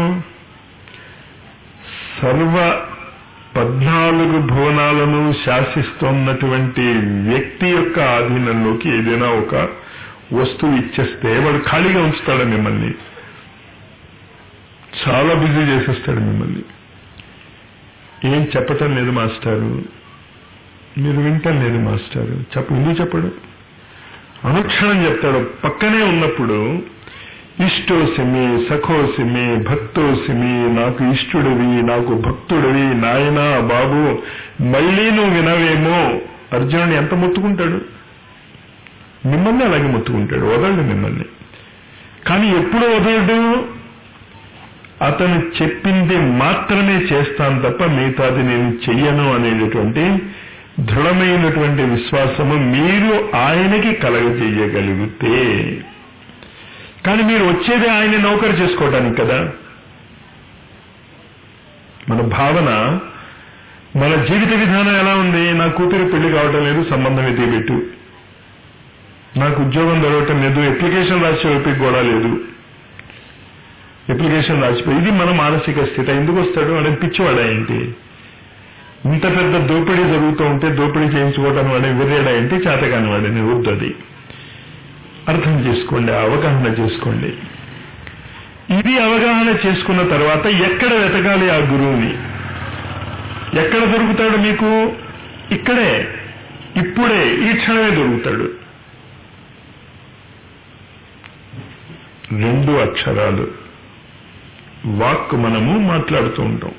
సర్వ పద్నాలుగు భువనాలను శాసిస్తున్నటువంటి వ్యక్తి యొక్క ఆధీనంలోకి ఏదైనా ఒక వస్తువు ఇచ్చేస్తే వాడు ఖాళీగా ఉంచుతాడు మిమ్మల్ని చాలా బిజీ చేసేస్తాడు మిమ్మల్ని ఏం చెప్పటం లేదు మాస్టారు మీరు వింటం లేదు మాస్టారు చెప్పు ఎందుకు చెప్పడు అనుక్షణం చెప్తాడు పక్కనే ఉన్నప్పుడు ఇష్టోసిమి సఖోసిమి భక్తోసిమి నాకు ఇష్టుడివి నాకు భక్తుడివి నాయనా బాబు మళ్ళీ నువ్వు వినవేమో అర్జునుడు ఎంత ముత్తుకుంటాడు మిమ్మల్ని అలాగే ముత్తుకుంటాడు వదలడు మిమ్మల్ని కానీ ఎప్పుడు వదలడు అతను చెప్పింది మాత్రమే చేస్తాను తప్ప మిగతాది నేను చెయ్యను అనేటటువంటి దృఢమైనటువంటి విశ్వాసము మీరు ఆయనకి కలగజేయగలిగితే కానీ మీరు వచ్చేదే ఆయన నౌకరు చేసుకోవటానికి కదా మన భావన మన జీవిత విధానం ఎలా ఉంది నా కూతురు పెళ్లి కావటం లేదు సంబంధం అయితే పెట్టు నాకు ఉద్యోగం దొరకటం లేదు అప్లికేషన్ రాసే ఓపిక కూడా లేదు అప్లికేషన్ రాసిపోయి ఇది మన మానసిక స్థితి ఎందుకు వస్తాడు అంటే పిచ్చివాడా ఏంటి ఇంత పెద్ద దోపిడీ జరుగుతూ ఉంటే దోపిడీ చేయించుకోవటానికి వాడే విర్రేడా ఏంటి చేతకాని వాడిని వద్దు అది అర్థం చేసుకోండి అవగాహన చేసుకోండి ఇది అవగాహన చేసుకున్న తర్వాత ఎక్కడ వెతకాలి ఆ గురువుని ఎక్కడ దొరుకుతాడు మీకు ఇక్కడే ఇప్పుడే ఈ క్షణమే దొరుకుతాడు రెండు అక్షరాలు వాక్ మనము మాట్లాడుతూ ఉంటాం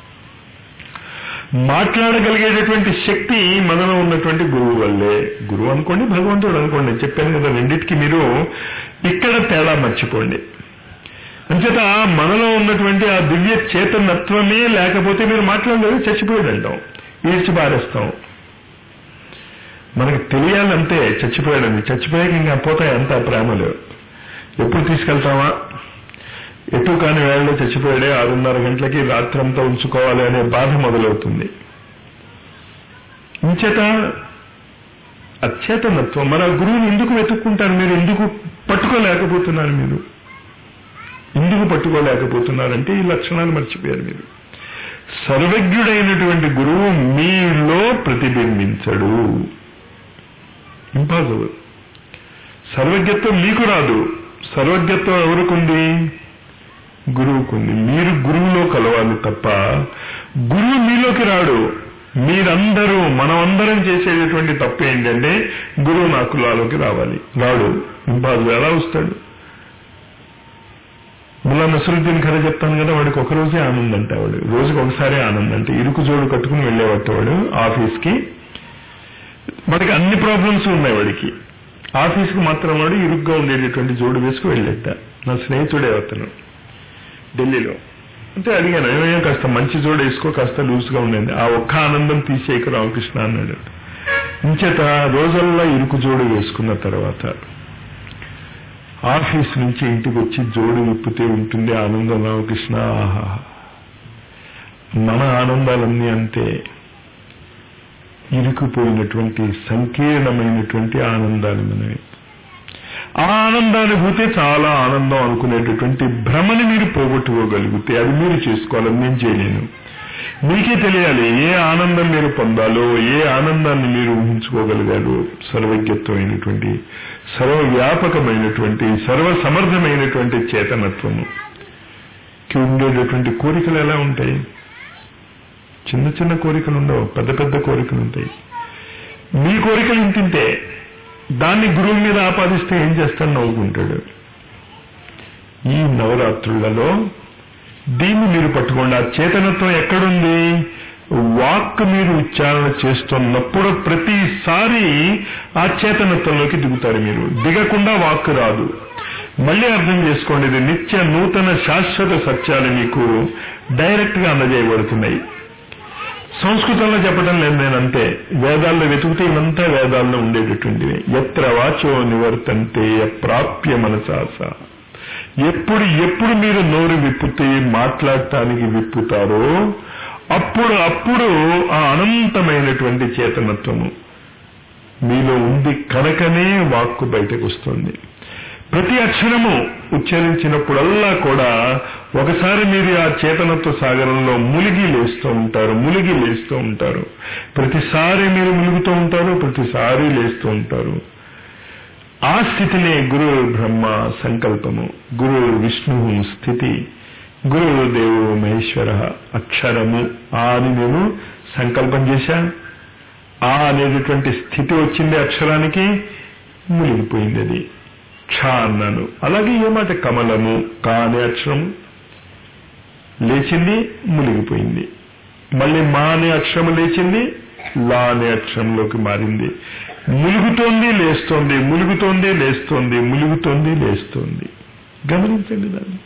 మాట్లాడగలిగేటటువంటి శక్తి మనలో ఉన్నటువంటి గురువు వల్లే గురువు అనుకోండి భగవంతుడు అనుకోండి చెప్పాను కదా రెండింటికి మీరు ఇక్కడ తేడా మర్చిపోండి అంచేత మనలో ఉన్నటువంటి ఆ దివ్య చేతనత్వమే లేకపోతే మీరు మాట్లాడలేదు చచ్చిపోయాడు అంటాం ఈడ్చి పారేస్తాం మనకు తెలియాలంతే చచ్చిపోయాడని చచ్చిపోయాక ఇంకా పోతాయి అంత ప్రేమలు ఎప్పుడు తీసుకెళ్తామా ఎటు కాని వేళలో చచ్చిపోయాడే ఆరున్నర గంటలకి రాత్రంతా ఉంచుకోవాలి అనే బాధ మొదలవుతుంది ఇంచేత అచేతనత్వం మన గురువుని ఎందుకు వెతుక్కుంటారు మీరు ఎందుకు పట్టుకోలేకపోతున్నారు మీరు ఎందుకు పట్టుకోలేకపోతున్నారంటే ఈ లక్షణాలు మర్చిపోయారు మీరు సర్వజ్ఞుడైనటువంటి గురువు మీలో ప్రతిబింబించడు ఇంపాసిబుల్ సర్వజ్ఞత్వం మీకు రాదు సర్వజ్ఞత్వం ఎవరికుంది గురువుకుంది మీరు గురువులో కలవాలి తప్ప గురువు మీలోకి రాడు మీరందరూ మనమందరం చేసేటటువంటి తప్పు ఏంటంటే గురువు నాకు లాలోకి రావాలి రాడు ఇంపాసిబుల్ ఎలా వస్తాడు ముల్లా నసరుద్దీన్ కథ చెప్తాను కదా వాడికి ఒక రోజే ఆనందం అంటే వాడు రోజుకి ఒకసారి ఆనందం అంటే ఇరుకు జోడు కట్టుకుని వెళ్ళేవాడు వాడు ఆఫీస్కి వాడికి అన్ని ప్రాబ్లమ్స్ ఉన్నాయి వాడికి ఆఫీస్కి మాత్రం వాడు ఇరుగ్గా ఉండేటటువంటి జోడు వేసుకు వెళ్ళేట నా స్నేహితుడే అతను ఢిల్లీలో అంటే అడిగాను ఏమయ్యా కాస్త మంచి జోడు వేసుకో కాస్త లూజ్గా ఉండేది ఆ ఒక్క ఆనందం తీసేయకు రామకృష్ణ అన్నాడు ఇంచేత రోజల్లా ఇరుకు జోడు వేసుకున్న తర్వాత ఆఫీస్ నుంచి ఇంటికి వచ్చి జోడు విప్పితే ఉంటుంది ఆనందం రామకృష్ణ ఆహా మన ఆనందాలన్నీ అంతే ఇరుకుపోయినటువంటి సంకీర్ణమైనటువంటి ఆనందాలు మనవి ఆ ఆనందానుభూతి చాలా ఆనందం అనుకునేటటువంటి భ్రమని మీరు పోగొట్టుకోగలిగితే అది మీరు చేసుకోవాలి నేను చేయలేను మీకే తెలియాలి ఏ ఆనందం మీరు పొందాలో ఏ ఆనందాన్ని మీరు ఊహించుకోగలిగారు సర్వజ్ఞత్వమైనటువంటి సర్వవ్యాపకమైనటువంటి సర్వసమర్థమైనటువంటి చేతనత్వము ఉండేటటువంటి కోరికలు ఎలా ఉంటాయి చిన్న చిన్న కోరికలు ఉండవు పెద్ద పెద్ద కోరికలు ఉంటాయి మీ కోరికలు ఇంతింతే దాన్ని గురువు మీద ఆపాదిస్తే ఏం చేస్తాడు నవ్వుకుంటాడు ఈ నవరాత్రులలో దీన్ని మీరు పట్టుకోండి ఆ చేతనత్వం ఎక్కడుంది వాక్ మీరు ఉచ్చారణ చేస్తున్నప్పుడు ప్రతిసారి ఆ చేతనత్వంలోకి దిగుతారు మీరు దిగకుండా వాక్ రాదు మళ్ళీ అర్థం చేసుకోండి ఇది నిత్య నూతన శాశ్వత సత్యాలు మీకు డైరెక్ట్ గా అందజేయబడుతున్నాయి సంస్కృతంలో చెప్పడం లేదు నేను అంతే వేదాల్లో వెతుకుతే ఇవంతా వేదాల్లో ఉండేటటువంటివి ఎత్ర వాచో నివర్తంతే ప్రాప్య మనసాస ఎప్పుడు ఎప్పుడు మీరు నోరు విప్పితే మాట్లాడటానికి విప్పుతారో అప్పుడు అప్పుడు ఆ అనంతమైనటువంటి చేతనత్వము మీలో ఉంది కనుకనే వాక్కు బయటకు వస్తుంది ప్రతి అక్షరము ఉచ్చరించినప్పుడల్లా కూడా ఒకసారి మీరు ఆ చేతనత్వ సాగరంలో మునిగి లేస్తూ ఉంటారు మునిగి లేస్తూ ఉంటారు ప్రతిసారి మీరు మునుగుతూ ఉంటారు ప్రతిసారి లేస్తూ ఉంటారు ఆ స్థితినే గురు బ్రహ్మ సంకల్పము గురు విష్ణు స్థితి గురుదేవు మహేశ్వర అక్షరము ఆ అని నేను సంకల్పం చేశా ఆ అనేటటువంటి స్థితి వచ్చింది అక్షరానికి మునిగిపోయింది అది క్ష అన్నాను అలాగే ఏ మాట కమలము కా అనే అక్షరం లేచింది మునిగిపోయింది మళ్ళీ మా అనే అక్షరం లేచింది లా అనే అక్షరంలోకి మారింది ములుగుతోంది లేస్తోంది ములుగుతోంది లేస్తోంది ములుగుతోంది లేస్తోంది గమనించండి దాన్ని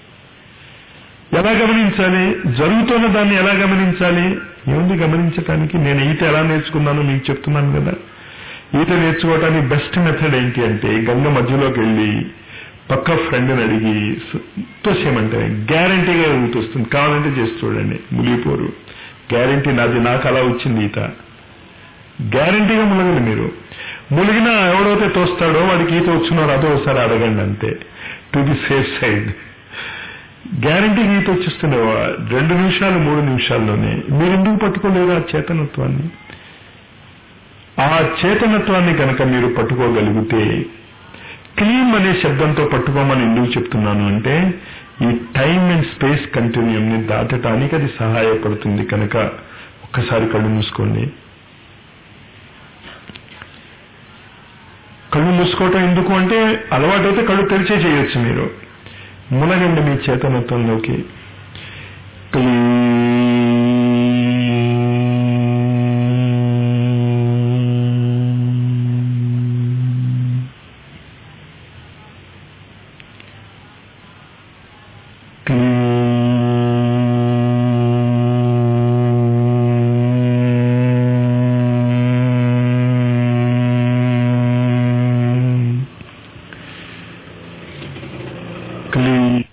ఎలా గమనించాలి జరుగుతున్న దాన్ని ఎలా గమనించాలి ఏముంది గమనించటానికి నేను ఈత ఎలా నేర్చుకున్నానో మీకు చెప్తున్నాను కదా ఈత నేర్చుకోవటానికి బెస్ట్ మెథడ్ ఏంటి అంటే గంగ మధ్యలోకి వెళ్ళి పక్క ఫ్రెండ్ని అడిగి తోసేయమంటే గ్యారంటీగా వస్తుంది కావాలంటే చేసి చూడండి ములిగిపోరు గ్యారంటీ నాది నాకు అలా వచ్చింది ఈత గ్యారంటీగా ములగండి మీరు ములిగినా ఎవడైతే తోస్తాడో వాడికి ఈత వచ్చినారో అదో ఒకసారి అడగండి అంతే to the safe side guarantee ఈత వచ్చేస్తుంది రెండు నిమిషాలు మూడు నిమిషాల్లోనే మీరు ఎందుకు పట్టుకోలేరు ఆ చేతనత్వాన్ని ఆ చేతనత్వాన్ని కనుక మీరు పట్టుకోగలిగితే క్లీమ్ అనే శబ్దంతో పట్టుకోమని ఎందుకు చెప్తున్నాను అంటే ఈ టైం అండ్ స్పేస్ కంటిన్యూమ్ ని దాటటానికి అది సహాయపడుతుంది కనుక ఒక్కసారి కళ్ళు మూసుకోండి కళ్ళు మూసుకోవటం ఎందుకు అంటే అలవాటైతే కళ్ళు తెరిచే చేయొచ్చు మీరు మునగండి మీ చేతనత్వంలోకి క్లీన్